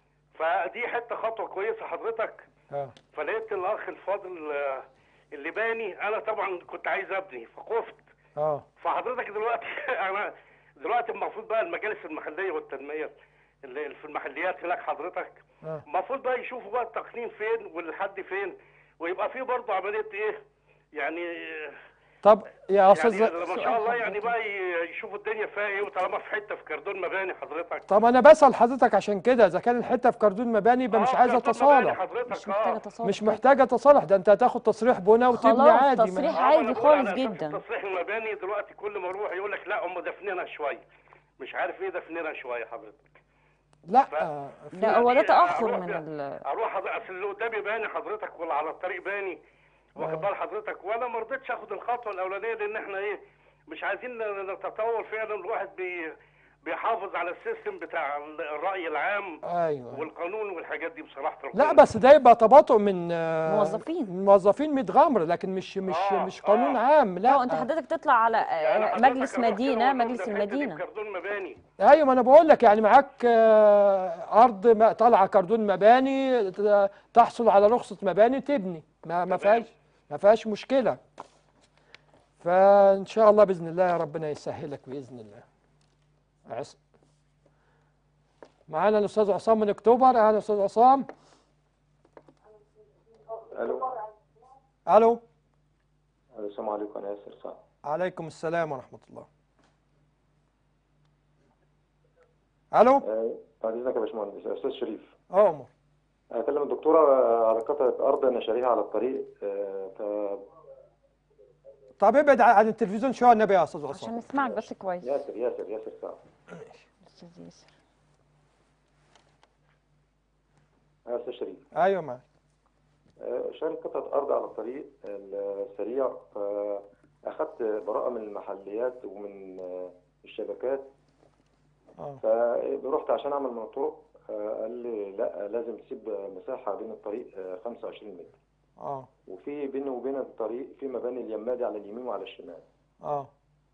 فدي حته خطوه كويسه حضرتك اه فلقيت الاخ الفاضل آه، اللي باني انا طبعا كنت عايز ابني فخفت اه فحضرتك دلوقتي انا دلوقتي المفروض بقى المجالس المحليه والتنميه اللي في المحليات هناك حضرتك اه المفروض بقى يشوفوا بقى التقنين فين والحد فين ويبقى في برضه عمليه ايه يعني طب يا استاذ يعني ما شاء سؤال الله يعني حضرتك. بقى ي- يشوفوا الدنيا فيها ايه وطالما في حته في كردون مباني حضرتك طب انا بسأل حضرتك عشان كده اذا كان الحته في كردون مباني يبقى مش آه، عايزه كردون مباني تصالح حضرتك مش آه. محتاجة تصالح مش محتاجه تصالح ده انت هتاخد تصريح بناء وتبني خلاص، عادي ما- تصريح آه، ما عادي أنا بقول خالص على أساس جدا. التصريح المباني دلوقتي كل ما اروح يقول لك لا هم دافنينها شويه مش عارف ايه دافنينها شويه حضرتك لا آه، في- ده هو ده يعني تأخر أروح من بقى- ال اروح حضرتك اصل اللي قدامي باني حضرتك واللي على الطريق باني واخد بال حضرتك وانا ما رضيتش اخد الخطوه الاولانيه لان احنا ايه مش عايزين نتطور فعلا الواحد بي بيحافظ على السيستم بتاع الراي العام ايوه والقانون والحاجات دي بصراحه ربنا لا بس ده يبقى تباطؤ من آه، موظفين. من موظفين متغمر لكن مش مش آه، مش قانون آه. عام لا لا انت حضرتك تطلع على يعني آه، حضرتك مجلس الراجل مدينة هو مجلس ده الحتة دي المدينة بكردون مباني ايوه ما انا بقول لك يعني معاك آه، ارض ما- طالعه كردون مباني ت- تحصل على رخصه مباني تبني ما ما تمام. فيهاش ما فيهاش مشكله فان شاء الله باذن الله ربنا يسهلك باذن الله عس... معانا الاستاذ عصام من اكتوبر اهلا استاذ عصام الو الو السلام عليكم انا ياسر سعد عليكم السلام ورحمه الله الو آه، بعد اذنك يا باشمهندس استاذ شريف عمر اكلم الدكتوره على قطعه ارض انا شاريها على الطريق آه، ف طب ابعد عن التلفزيون شويه النبي يا استاذ عصام عشان نسمعك بس كويس ياسر ياسر ياسر سعد استاذ ياسر يا استاذ شريف ايوه معاك آه، شاري قطعه ارض على الطريق السريع فاخدت براءه من المحليات ومن آه، الشبكات اه فرحت عشان اعمل من الطرق آه، قال لي لا لازم تسيب مساحه بين الطريق آه، 25 متر اه وفي بينه وبين الطريق في مباني اليمادي على اليمين وعلى الشمال اه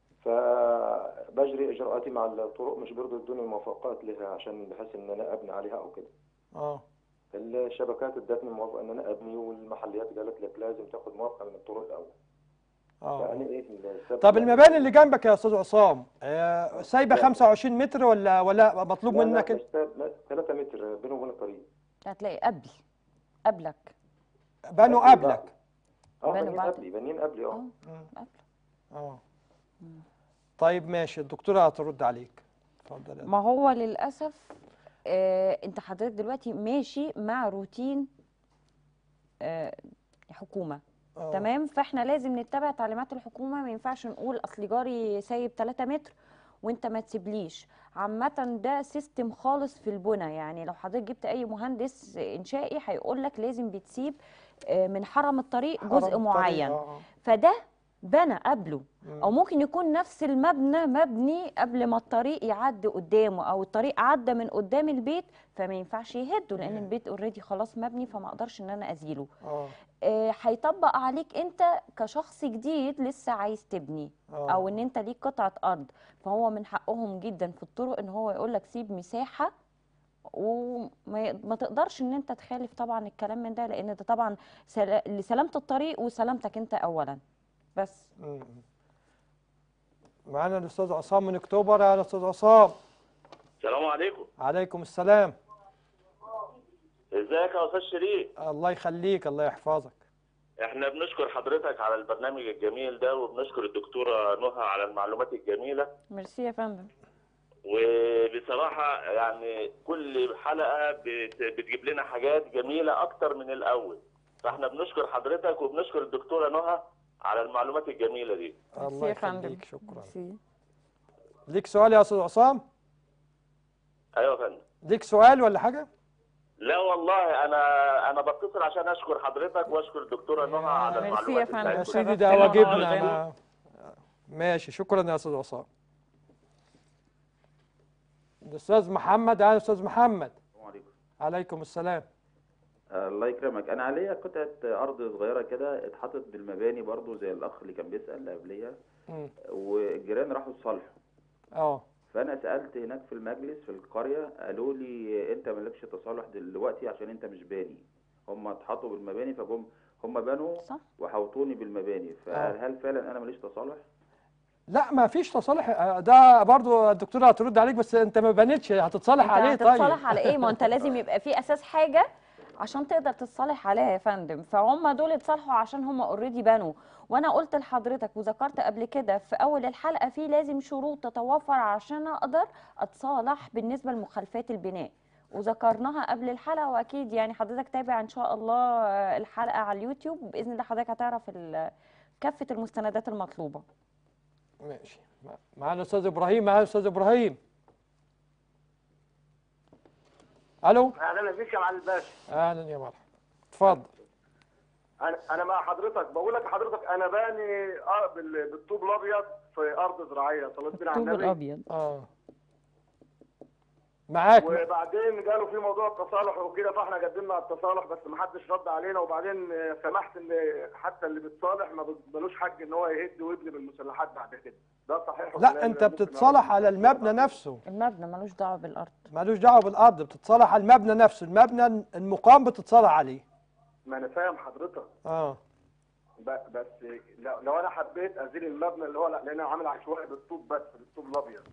فبجري اجراءاتي مع الطرق مش بيرضوا يدوني موافقات لها عشان بحيث ان انا ابني عليها او كده اه الشبكات ادتني موافقه ان انا ابني والمحليات قالت لك لازم تاخد موافقه من الطرق الاول اه فانا ايه السبب طب يعني؟ المباني اللي جنبك يا استاذ عصام آه، سايبه 25 متر ولا ولا مطلوب لا، لا، منك مش تا- لا، 3 متر بينه وبين الطريق هتلاقي قبل قبلك بنوا قبلك اه بنوا بنين بعد. قبلي بنين قبلي اه قبل اه طيب ماشي الدكتوره هترد عليك اتفضل يا ما هو للأسف آه انت حضرتك دلوقتي ماشي مع روتين آه حكومة آه. تمام فاحنا لازم نتبع تعليمات الحكومة ما ينفعش نقول اصل جاري سايب 3 متر وانت ما تسيبليش عامة ده سيستم خالص في البنى يعني لو حضرتك جبت اي مهندس انشائي هيقول لك لازم بتسيب آه، من حرم الطريق حرم جزء الطريق، معين آه، آه. فده بنى قبله مم. او ممكن يكون نفس المبنى مبني قبل ما الطريق يعدي قدامه او الطريق عدى من قدام البيت فما ينفعش يهده لان البيت اوريدي خلاص مبني فما اقدرش ان انا ازيله اه آه، هيطبق عليك انت كشخص جديد لسه عايز تبني آه. او ان انت ليك قطعه ارض فهو من حقهم جدا في الطرق ان هو يقول لك سيب مساحه وما ي- ما تقدرش ان انت تخالف طبعا الكلام من ده لان ده طبعا سلا- لسلامه الطريق وسلامتك انت اولا بس مم. معانا الاستاذ عصام من اكتوبر يا استاذ عصام السلام عليكم عليكم السلام ازيك يا استاذ شريف الله يخليك الله يحفظك احنا بنشكر حضرتك على البرنامج الجميل ده وبنشكر الدكتوره نهى على المعلومات الجميله ميرسي يا فندم وبصراحه يعني كل حلقه بت- بتجيب لنا حاجات جميله اكتر من الاول فاحنا بنشكر حضرتك وبنشكر الدكتوره نهى على المعلومات الجميله دي الله ميرسي يا فندم يخليك شكرا ميرسي. ليك سؤال يا استاذ عصام ايوه يا فندم ليك سؤال ولا حاجه لا والله انا انا بتصل عشان اشكر حضرتك واشكر الدكتوره نهى على ميرسي المعلومات يا فندم. يا بتاعتكم. سيدي ده شرفتنا واجبنا ونورتنا. ما ماشي شكرا يا استاذ عصام الاستاذ محمد اهلا استاذ محمد السلام عليكم عليكم السلام آه، الله يكرمك انا عليا قطعه ارض صغيره كده اتحطت بالمباني برضو زي الاخ اللي كان بيسال اللي قبليه مم. والجيران راحوا يتصالحوا اه فانا سالت هناك في المجلس في القريه قالوا لي انت مالكش تصالح دلوقتي عشان انت مش باني هم اتحطوا بالمباني فجم هم بنوا صح وحوطوني بالمباني فهل فعلا انا ماليش تصالح لا ما فيش تصالح آه، ده برضو الدكتوره هترد عليك بس انت ما بنتش هتتصالح انت عليه طيب هتتصالح على ايه ما انت لازم يبقى في اساس حاجه عشان تقدر تتصالح عليها يا فندم فهم دول اتصالحوا عشان هم اوريدي بنوا وانا قلت لحضرتك وذكرت قبل كده في اول الحلقه في لازم شروط تتوفر عشان اقدر اتصالح بالنسبه لمخالفات البناء وذكرناها قبل الحلقه واكيد يعني حضرتك تابع ان شاء الله الحلقه على اليوتيوب باذن الله حضرتك هتعرف ال- كافه المستندات المطلوبه ماشي مع- معانا استاذ ابراهيم معانا استاذ ابراهيم الو اهلا بيك يا معالي الباشا اهلا يا مرحبا اتفضل انا انا مع حضرتك بقول لك لحضرتك انا باني آه بال- بالطوب الابيض في ارض زراعيه صليت بينا على الطوب النبي الابيض اه معاك وبعدين قالوا في موضوع التصالح وكده فاحنا قدمنا على التصالح بس ما حدش رد علينا وبعدين آه، سمحت ان حتى اللي بيتصالح ما ملوش حق ان هو يهد ويبني بالمسلحات بعد كده ده صحيح ولا لا انت ممكن بتتصالح على المبنى نفسه المبنى ملوش دعوه بالارض مالوش دعوه بالارض بتتصالح على المبنى نفسه المبنى المقام بتتصالح عليه ما انا فاهم حضرتك اه ب- بس لو, لو انا حبيت ازيل المبنى اللي هو لا لان انا عامل عشوائي بالطوب بس بالطوب الابيض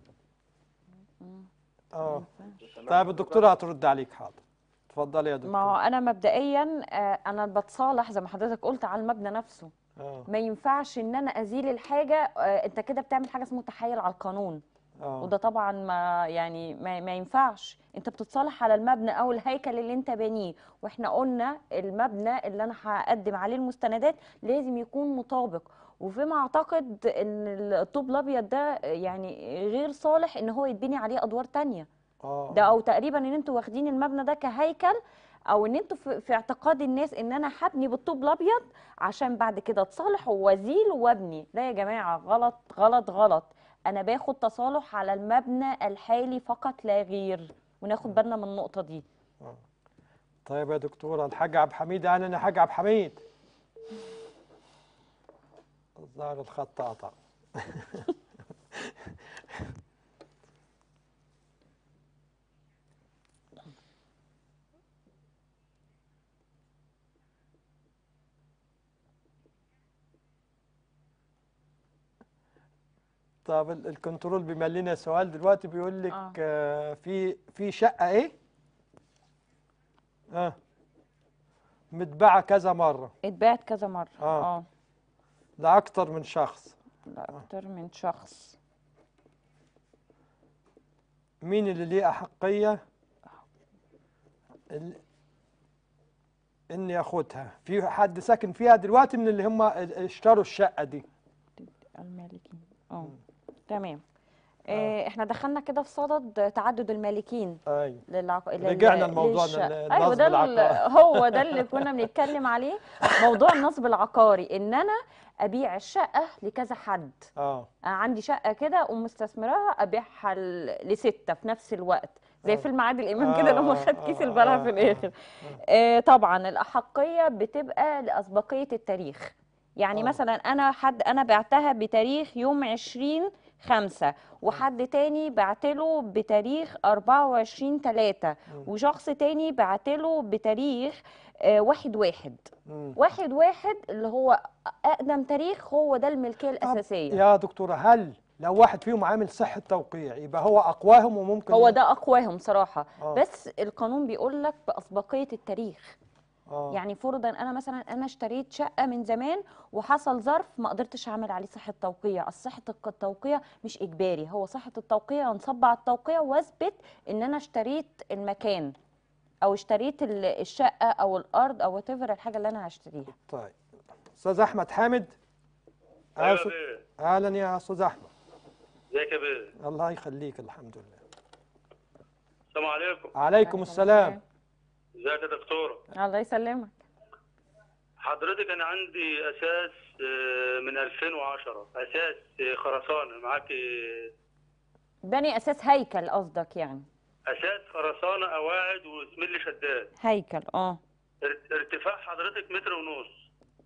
اه طيب الدكتوره هترد عليك حاضر اتفضلي يا ما دكتور هو انا مبدئيا آه، انا بتصالح زي ما حضرتك قلت على المبنى نفسه اه ما ينفعش ان انا ازيل الحاجه آه، انت كده بتعمل حاجه اسمه تحايل على القانون اه وده طبعا ما يعني ما, ما ينفعش انت بتتصالح على المبنى او الهيكل اللي انت بانيه واحنا قلنا المبنى اللي انا هقدم عليه المستندات لازم يكون مطابق وفيما اعتقد ان الطوب الابيض ده يعني غير صالح ان هو يتبني عليه ادوار تانية اه ده او تقريبا ان انتوا واخدين المبنى ده كهيكل او ان انتوا في, في اعتقاد الناس ان انا هبني بالطوب الابيض عشان بعد كده اتصالح وازيل وابني لا يا جماعه غلط غلط غلط انا باخد تصالح على المبنى الحالي فقط لا غير وناخد بالنا من النقطه دي طيب يا دكتوره الحاج عبد الحميد اهلا يا حاج عبد الحميد الظاهر الخط قطع طب ال- الكنترول بيملينا سؤال دلوقتي بيقول لك آه. آه. في في شقه ايه؟ اه متباعه كذا مره اتباعت كذا مره آه. اه لأكتر من شخص لاكتر من شخص مين اللي ليه أحقية ال- إن ياخدها في حد ساكن فيها دلوقتي من اللي هم ال- اشتروا الشقة دي المالكين اه تمام آه. احنا دخلنا كده في صدد تعدد المالكين أيوة للعق... لل- رجعنا لموضوعنا للشقة. ال- ايوه النصب ده ال- العقاري. هو ده اللي كنا بنتكلم عليه موضوع النصب العقاري ان انا ابيع الشقه لكذا حد اه أنا عندي شقه كده ومستثمراها ابيعها ل- لسته في نفس الوقت زي آه. فيلم عادل امام كده لما آه، خد آه، كيس آه، البلح آه، في الاخر آه طبعا الاحقيه بتبقى لاسبقيه التاريخ يعني آه. مثلا انا حد انا بعتها بتاريخ يوم 20 5 وحد تاني بعتله بتاريخ 24 3 وشخص تاني بعتله بتاريخ آه، واحد واحد مم. واحد واحد اللي هو اقدم تاريخ هو ده الملكيه طب الاساسيه يا دكتورة هل لو واحد فيهم عامل صحة توقيع يبقى هو أقواهم وممكن هو ده اقواهم صراحه آه. بس القانون بيقول لك باسبقيه التاريخ آه. يعني فرضا انا مثلا انا اشتريت شقه من زمان وحصل ظرف ما قدرتش اعمل عليه صحه توقيع أصل صحه الك- التوقيع مش اجباري هو صحه التوقيع انصب على التوقيع واثبت ان انا اشتريت المكان او اشتريت ال- الشقه او الارض او whatever الحاجه اللي انا هشتريها طيب أستاذ أحمد حامد ايوه يا أهلا- بيه أهلا يا أستاذ أحمد ازيك يا بيه الله يخليك الحمد لله السلام عليكم عليكم السلام ازيك يا دكتوره الله يسلمك حضرتك انا عندي اساس آه، من 2010 اساس آه، خرسانه معاكي بني اساس هيكل قصدك يعني اساس خرسانه قواعد وسميل شداد هيكل اه ارت- ارتفاع حضرتك متر ونص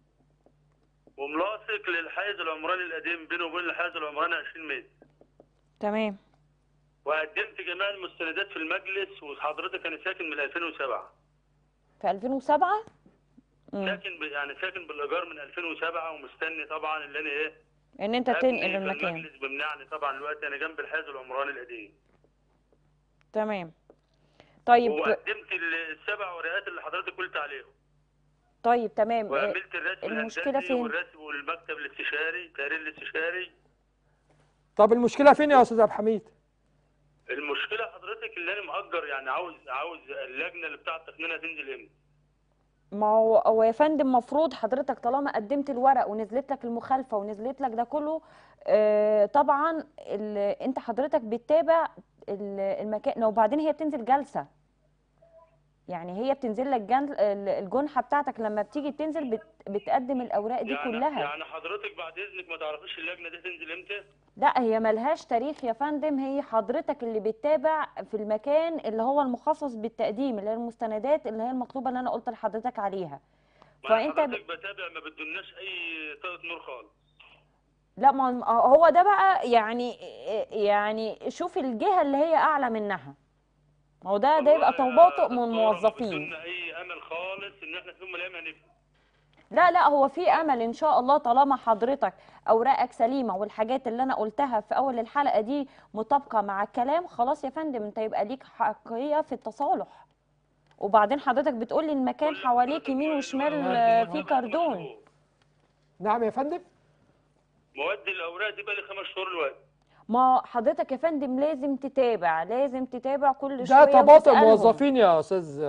وملاصق للحيز العمراني القديم بينه وبين الحيز العمراني 20 متر تمام وقدمت جميع المستندات في المجلس وحضرتك انا ساكن من 2007 في 2007 مم. ساكن ب... يعني ساكن بالايجار من 2007 ومستني طبعا اللي انا ايه ان انت أبني تنقل في المكان المجلس بيمنعني طبعا دلوقتي انا جنب الحيز العمراني القديم تمام طيب وقدمت ال- السبع ورقات اللي حضرتك قلت عليهم طيب تمام آه، وعملت الرسم المشكلة الهندسي فين؟ والرسم والمكتب الاستشاري التقرير الاستشاري طب المشكلة فين يا أستاذ عبد الحميد؟ المشكله حضرتك اللي انا مأجر يعني عاوز عاوز اللجنه اللي بتاعه التقنيه تنزل امتى ما هو هو يا فندم مفروض حضرتك طالما قدمت الورق ونزلت لك المخالفه ونزلت لك ده كله آه، طبعا ال- انت حضرتك بتتابع ال- المكان وبعدين هي بتنزل جلسه يعني هي بتنزل لك جن- ال- الجنحه بتاعتك لما بتيجي تنزل بت- بتقدم الاوراق دي يعني كلها يعني حضرتك بعد اذنك ما تعرفيش اللجنه دي تنزل امتى لا هي ملهاش تاريخ يا فندم هي حضرتك اللي بتتابع في المكان اللي هو المخصص بالتقديم اللي هي المستندات اللي هي المطلوبه اللي انا قلت لحضرتك عليها ما انا فانت ب... حضرتك بتابع ما بدوناش اي طاقه نور خالص لا ما هو ده بقى يعني يعني شوف الجهه اللي هي اعلى منها ما هو ده ده يبقى تباطؤ من ما الموظفين بدنا اي امل خالص ان احنا في يوم من الايام هنفهم لا لا هو في امل ان شاء الله طالما حضرتك اوراقك سليمه والحاجات اللي انا قلتها في اول الحلقه دي مطابقه مع الكلام خلاص يا فندم انت يبقى ليك حقيه في التصالح وبعدين حضرتك بتقول لي المكان حواليك يمين وشمال آه، فيه كاردون نعم يا فندم مودي الاوراق دي بقى لي خمس شهور دلوقتي ما حضرتك يا فندم لازم تتابع لازم تتابع كل شويه ده تباطؤ وتسألهم. موظفين يا استاذ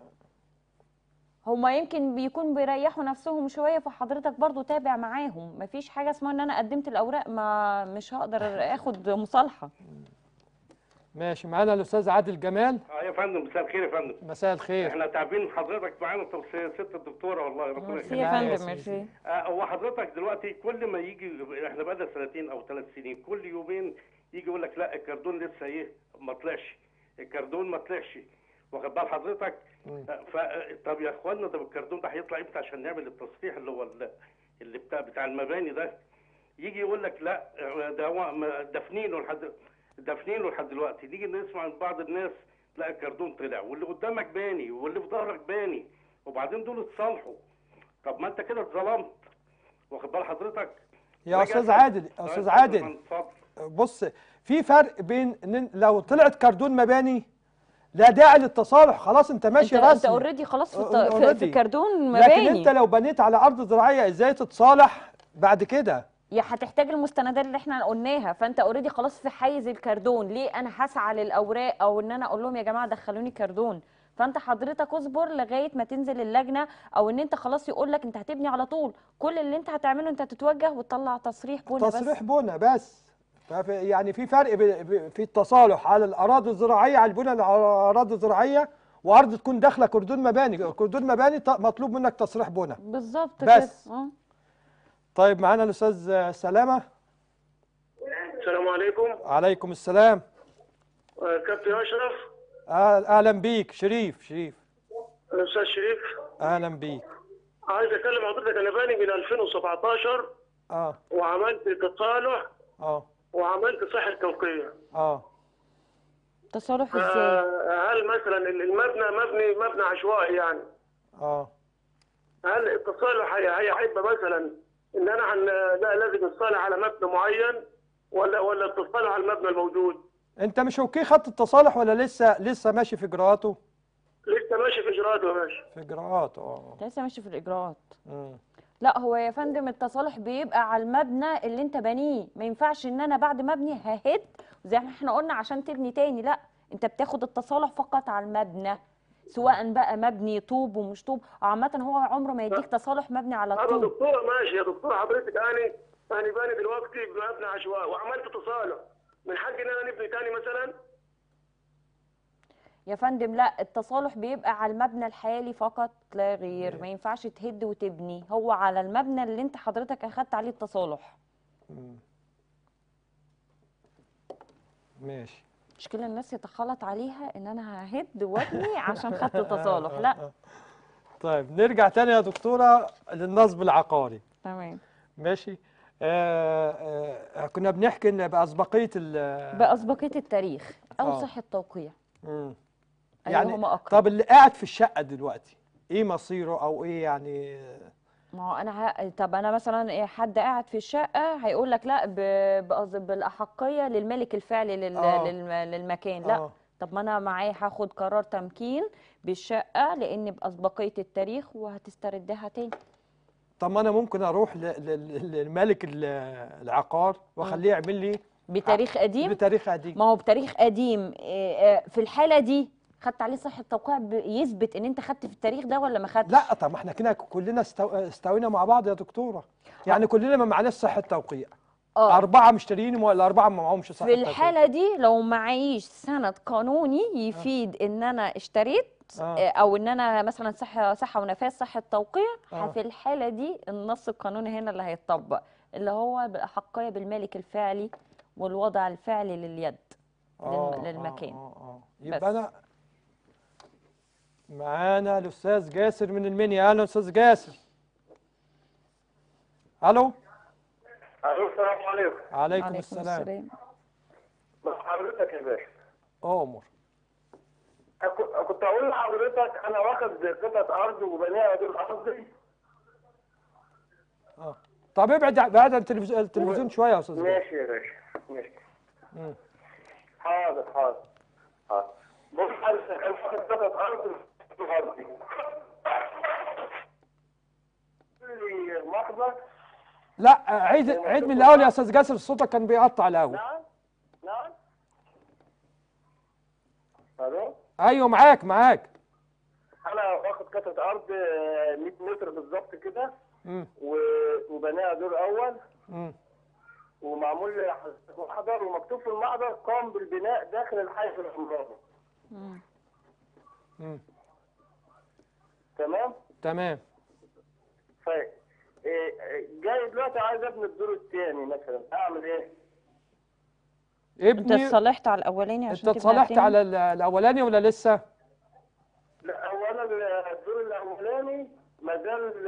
هما يمكن بيكون بيريحوا نفسهم شويه فحضرتك برضو تابع معاهم مفيش حاجه اسمها ان انا قدمت الاوراق ما مش هقدر اخد مصالحه ماشي معانا الاستاذ عادل جمال اه يا فندم مساء الخير يا فندم مساء الخير احنا تعبين حضرتك معانا طب ست الدكتوره والله ربنا ميرسي يخليك يا فندم ميرسي آه، هو حضرتك دلوقتي كل ما يجي احنا بقالنا سنتين او ثلاث سنين كل يومين يجي يقول لك لا الكردون لسه ايه ما طلعش الكردون ما طلعش واخد بال حضرتك آه، ف طب يا اخوانا طب الكردون ده هيطلع امتى عشان نعمل التصحيح اللي هو ال- اللي بتاع بتاع المباني ده يجي يقول لك لا آه، ده هو ما- دافنينه لحد دافنينه لحد دلوقتي نيجي نسمع من بعض الناس لا الكردون طلع واللي قدامك باني واللي في ظهرك باني وبعدين دول اتصالحوا طب ما انت كده اتظلمت واخد بال حضرتك يا رجع استاذ اتفضل. عادل آه، استاذ اتفضل يا عادل فندم، اتفضل. بص في فرق بين ان لو طلعت كاردون مباني لا داعي للتصالح خلاص انت ماشي انت انت رسمي اوريدي خلاص في, اه، الط- في, في already. كاردون لكن مباني انت لو بنيت على ارض زراعيه ازاي تتصالح بعد كده يا هتحتاج المستندات اللي احنا قلناها فانت اوريدي خلاص في حيز الكاردون ليه انا هسعى للاوراق او ان انا اقول لهم يا جماعه دخلوني كاردون فانت حضرتك اصبر لغايه ما تنزل اللجنه او ان انت خلاص يقول لك انت هتبني على طول كل اللي انت هتعمله انت تتوجه وتطلع تصريح بنا بس تصريح بنى بس فف- يعني في فرق ب- ب- في التصالح على الاراضي الزراعيه على البنى على الاراضي الزراعيه وارض تكون داخله كردون مباني كردون مباني ط- مطلوب منك تصريح بنى بالظبط بس. كده اه طيب معانا الاستاذ سلامه السلام عليكم عليكم السلام آه، كابتن اشرف أهل- اهلا بيك شريف شريف الاستاذ شريف اهلا بيك عايز اكلم حضرتك انا باني من 2017 اه وعملت تصالح اه وعملت صحه توقيع اه تصالح ازاي آه، هل مثلا المبنى مبني مبنى عشوائي يعني اه هل التصالح هي- هي هيبقى مثلا ان انا عن لا لازم اتصالح على مبنى معين ولا ولا التصالح على المبنى الموجود انت مش اوكي خط التصالح ولا لسه لسه ماشي في اجراءاته لسه ماشي في اجراءاته يا باشا في اجراءاته اه انت لسه ماشي في الاجراءات مم. لا هو يا فندم التصالح بيبقى على المبنى اللي انت بانيه ما ينفعش ان انا بعد ما ابني ههد زي ما احنا قلنا عشان تبني تاني لا انت بتاخد التصالح فقط على المبنى سواء بقى مبني طوب ومش طوب عامة هو عمره ما يديك تصالح مبني على انا الطوب دكتوره ماشي يا دكتوره حضرتك انا انا باني دلوقتي بمبنى عشوائي وعملت تصالح من حقي ان انا نبني تاني مثلا يا فندم لا التصالح بيبقى على المبنى الحالي فقط لا غير ما ينفعش تهد وتبني هو على المبنى اللي انت حضرتك اخدت عليه التصالح مم. ماشي مشكلة الناس يتخلط عليها ان انا ههد وابني عشان خدت تصالح لا طيب نرجع تاني يا دكتورة للنصب العقاري تمام ماشي آه آه كنا بنحكي ان بأسبقية ال بأسبقية التاريخ او آه. صحة توقيع مم. أيهما أقرب. طب اللي قاعد في الشقة دلوقتي ايه مصيره او ايه يعني ما هو انا ه... طب انا مثلا إيه حد قاعد في الشقه هيقول لك لا ب... بقصد- بالاحقيه للملك الفعلي لل... آه. للم... للمكان لا آه. طب ما انا معايا هاخد قرار تمكين بالشقه لان باسبقيه التاريخ وهتستردها تاني طب ما انا ممكن اروح ل- ل- للملك ال- العقار واخليه يعمل لي بتاريخ قديم بتاريخ قديم ما هو بتاريخ قديم إيه، آه، في الحاله دي خدت عليه صحه توقيع ب- يثبت ان انت خدت في التاريخ ده ولا ما خدتش لا طب ما احنا كده كلنا استو... استوينا مع بعض يا دكتوره يعني كلنا ما معناش صحه توقيع اه اربعه مشترين ولا اربعه ما معهمش صحه في توقيع الحالة دي لو معيش سند قانوني يفيد ان انا اشتريت آه. آه، او ان انا مثلا صحة صحة ونفاذ صحة توقيع آه. في الحالة دي النص القانوني هنا اللي هيتطبق اللي هو بأحقية بالمالك الفعلي والوضع الفعلي لليد آه، للم- للمكان آه آه. بس. يبقى انا معانا الاستاذ جاسر من المنيا اهلا استاذ جاسر الو الو السلام عليكم عليكم السلام بس حضرتك يا باشا امر أكو- كنت اقول لحضرتك انا واخد قطعه ارض وبنيها دول ارضي اه طب ابعد بعد عن التلفزيون التلفزيون شويه يا استاذ جابر. ماشي يا باشا ماشي مم. حاضر حاضر حاضر بص حضرتك انا واخد قطعه ارض في غربي لي محضر لا عيد عيد من الاول يا استاذ جاسر صوتك كان بيقطع الاول نعم نعم الو ايوه معاك معاك انا واخد قطعه ارض آه، 100 متر بالظبط كده مم. و- وبناها دور اول مم. ومعمول لي محضر ومكتوب في المحضر قام بالبناء داخل الحيز العمراني مم. تمام تمام ف إيه، جاي دلوقتي عايز ابني الدور الثاني مثلا اعمل ايه؟ انت ابني اتصالحت على الاولاني انت عشان تبني اتصالحت التاني؟ على ال- الاولاني ولا لسه لا اولا الدور الاولاني ما زال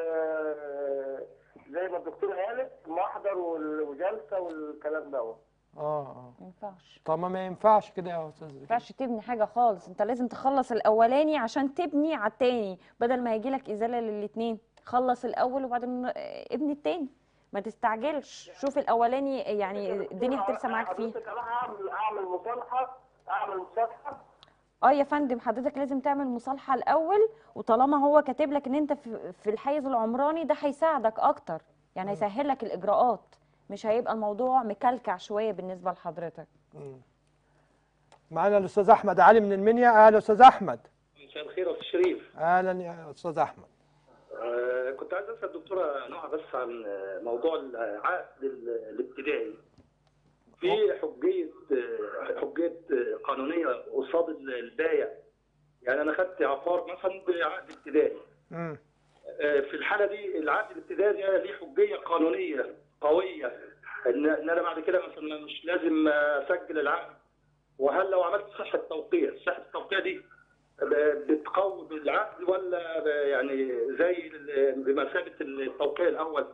آه، زي ما الدكتور قالت محضر وال- وجلسه والكلام دوت اه اه ما ينفعش طب ما ما ينفعش كده يا استاذ ما ينفعش تبني حاجه خالص انت لازم تخلص الاولاني عشان تبني على التاني بدل ما يجيلك ازاله للاتنين خلص الاول وبعدين آه، ابني التاني ما تستعجلش شوف الاولاني يعني الدنيا هترسى معاك فيه حضرتك انا هعمل اعمل مصالحه اعمل مصالحه اه يا فندم حضرتك لازم تعمل مصالحه الاول وطالما هو كاتب لك ان انت في في الحيز العمراني ده هيساعدك اكتر يعني هيسهل لك الاجراءات مش هيبقى الموضوع مكلكع شويه بالنسبه لحضرتك مم. معانا الاستاذ احمد علي من المنيا اهلا استاذ احمد مساء الخير يا استاذ شريف اهلا يا استاذ احمد آه كنت عايز اسال الدكتوره نوع بس عن آه، موضوع العقد ال- الابتدائي في حجيه آه، حجيه آه، قانونيه قصاد ال- البايع يعني انا خدت عقار مثلا بعقد ابتدائي مم. آه، في الحاله دي العقد الابتدائي ده ليه حجيه قانونيه قويه ان ان انا بعد كده مثلا مش لازم آه، اسجل العقد وهل لو عملت صحه توقيع صحه التوقيع دي ب- بتقوي بالعقد ولا ب- يعني زي ال- بمثابه التوقيع الاول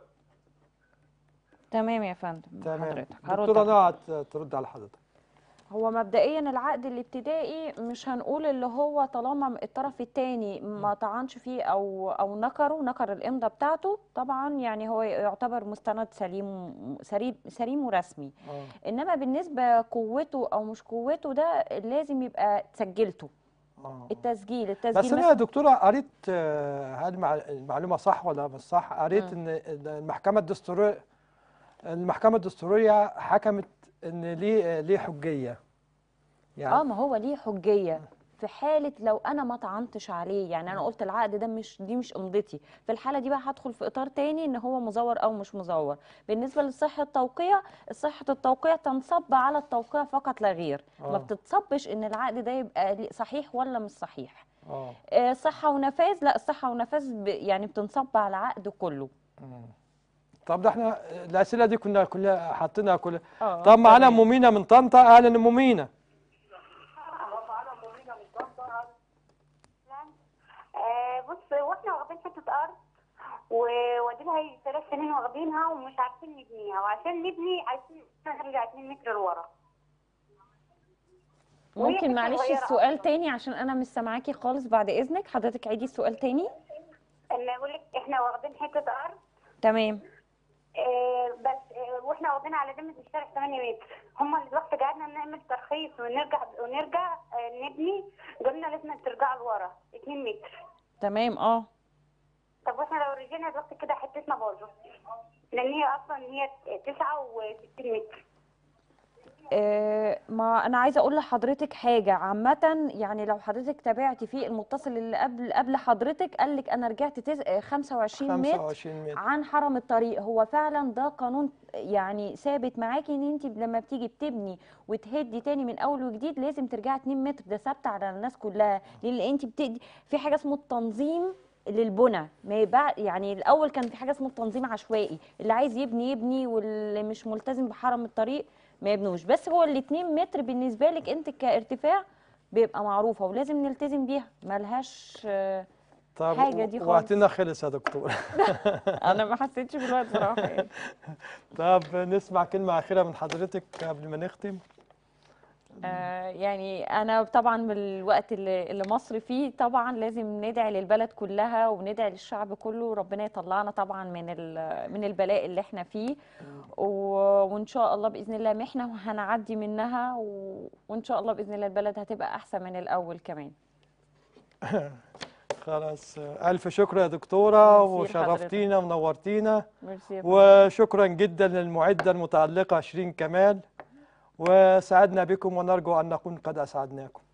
تمام يا فندم تمام حضرتك هرد دكتوره على نوع ترد على حضرتك هو مبدئيا العقد الابتدائي مش هنقول اللي هو طالما الطرف الثاني ما طعنش فيه او او نكره نكر الامضه بتاعته طبعا يعني هو يعتبر مستند سليم سليم سليم ورسمي اه انما بالنسبه قوته او مش قوته ده لازم يبقى سجلته اه التسجيل التسجيل بس انا يا مثلا دكتوره قريت آه، هل مع- المعلومه صح ولا مش صح قريت مم. ان إن المحكمه الدستوريه المحكمه الدستوريه حكمت ان ليه ليه حجيه اه ما هو ليه حجيه في حاله لو انا ما طعنتش عليه يعني انا قلت العقد ده مش دي مش امضتي في الحاله دي بقى هدخل في اطار تاني ان هو مزور او مش مزور بالنسبه لصحه التوقيع صحه التوقيع تنصب على التوقيع فقط لا غير ما آه. بتتصبش ان العقد ده يبقى ليه- صحيح ولا مش صحيح اه آه، صحه ونفاذ لا الصحه ونفاذ ب- يعني بتنصب على العقد كله مم. طب ده احنا الاسئله دي كنا كلها حاطينها كلها اه طب معانا تمام. ام مينا من طنطا اهلا ام مينا آه، بص واحنا واخدين حته ارض ووديلها هي ثلاث سنين واخدينها ومش عارفين نبنيها وعشان نبني عايزين نرجع 2 متر لورا وهي ممكن حتة معلش صغيرة السؤال تاني عشان انا مش سامعاكي خالص بعد اذنك حضرتك عيدي السؤال تاني ان اقول لك احنا واخدين حته ارض تمام آه، بس آه، واحنا واخدين على ذمه الشارع 8 متر هم اللي دلوقتي قعدنا نعمل ترخيص ونرجع ونرجع آه، نبني قلنا لازم ترجعوا لورا 2 متر تمام اه طب واحنا لو رجعنا دلوقتي كده حتتنا باظت لان هي اصلا هي 69 متر آه، ما انا عايزه اقول لحضرتك حاجه عامه يعني لو حضرتك تابعتي في المتصل اللي قبل قبل حضرتك قال لك انا رجعت تس... آه، 25 متر 25 متر عن حرم الطريق هو فعلا ده قانون يعني ثابت معاكي ان انت لما بتيجي بتبني وتهدي تاني من اول وجديد لازم ترجعي 2 متر ده ثابت على الناس كلها لان انت بتدي في حاجه اسمه التنظيم للبنى ما يبقى يعني الاول كان في حاجه اسمه التنظيم عشوائي اللي عايز يبني يبني واللي مش ملتزم بحرم الطريق ما يبنوش بس هو ال 2 متر بالنسبه لك انت كارتفاع بيبقى معروفه ولازم نلتزم بيها ملهاش آه، طب حاجه دي خالص وقتنا خلص يا دكتور انا ما حسيتش بالوقت صراحه يعني. طب نسمع كلمه اخيره من حضرتك قبل ما نختم آه، يعني انا طبعا من الوقت اللي اللي مصر فيه طبعا لازم ندعي للبلد كلها وندعي للشعب كله ربنا يطلعنا طبعا من ال- من البلاء اللي احنا فيه و- وان شاء الله باذن الله محنه وهنعدي منها و- وان شاء الله باذن الله البلد هتبقى احسن من الاول كمان خلاص ألف شكر يا دكتورة ميرسي لحضرتك. وشرفتينا ونورتينا ميرسي يا وشكرا جدا للمعدة المتألقة شيرين كمال وسعدنا بكم ونرجو أن نكون قد أسعدناكم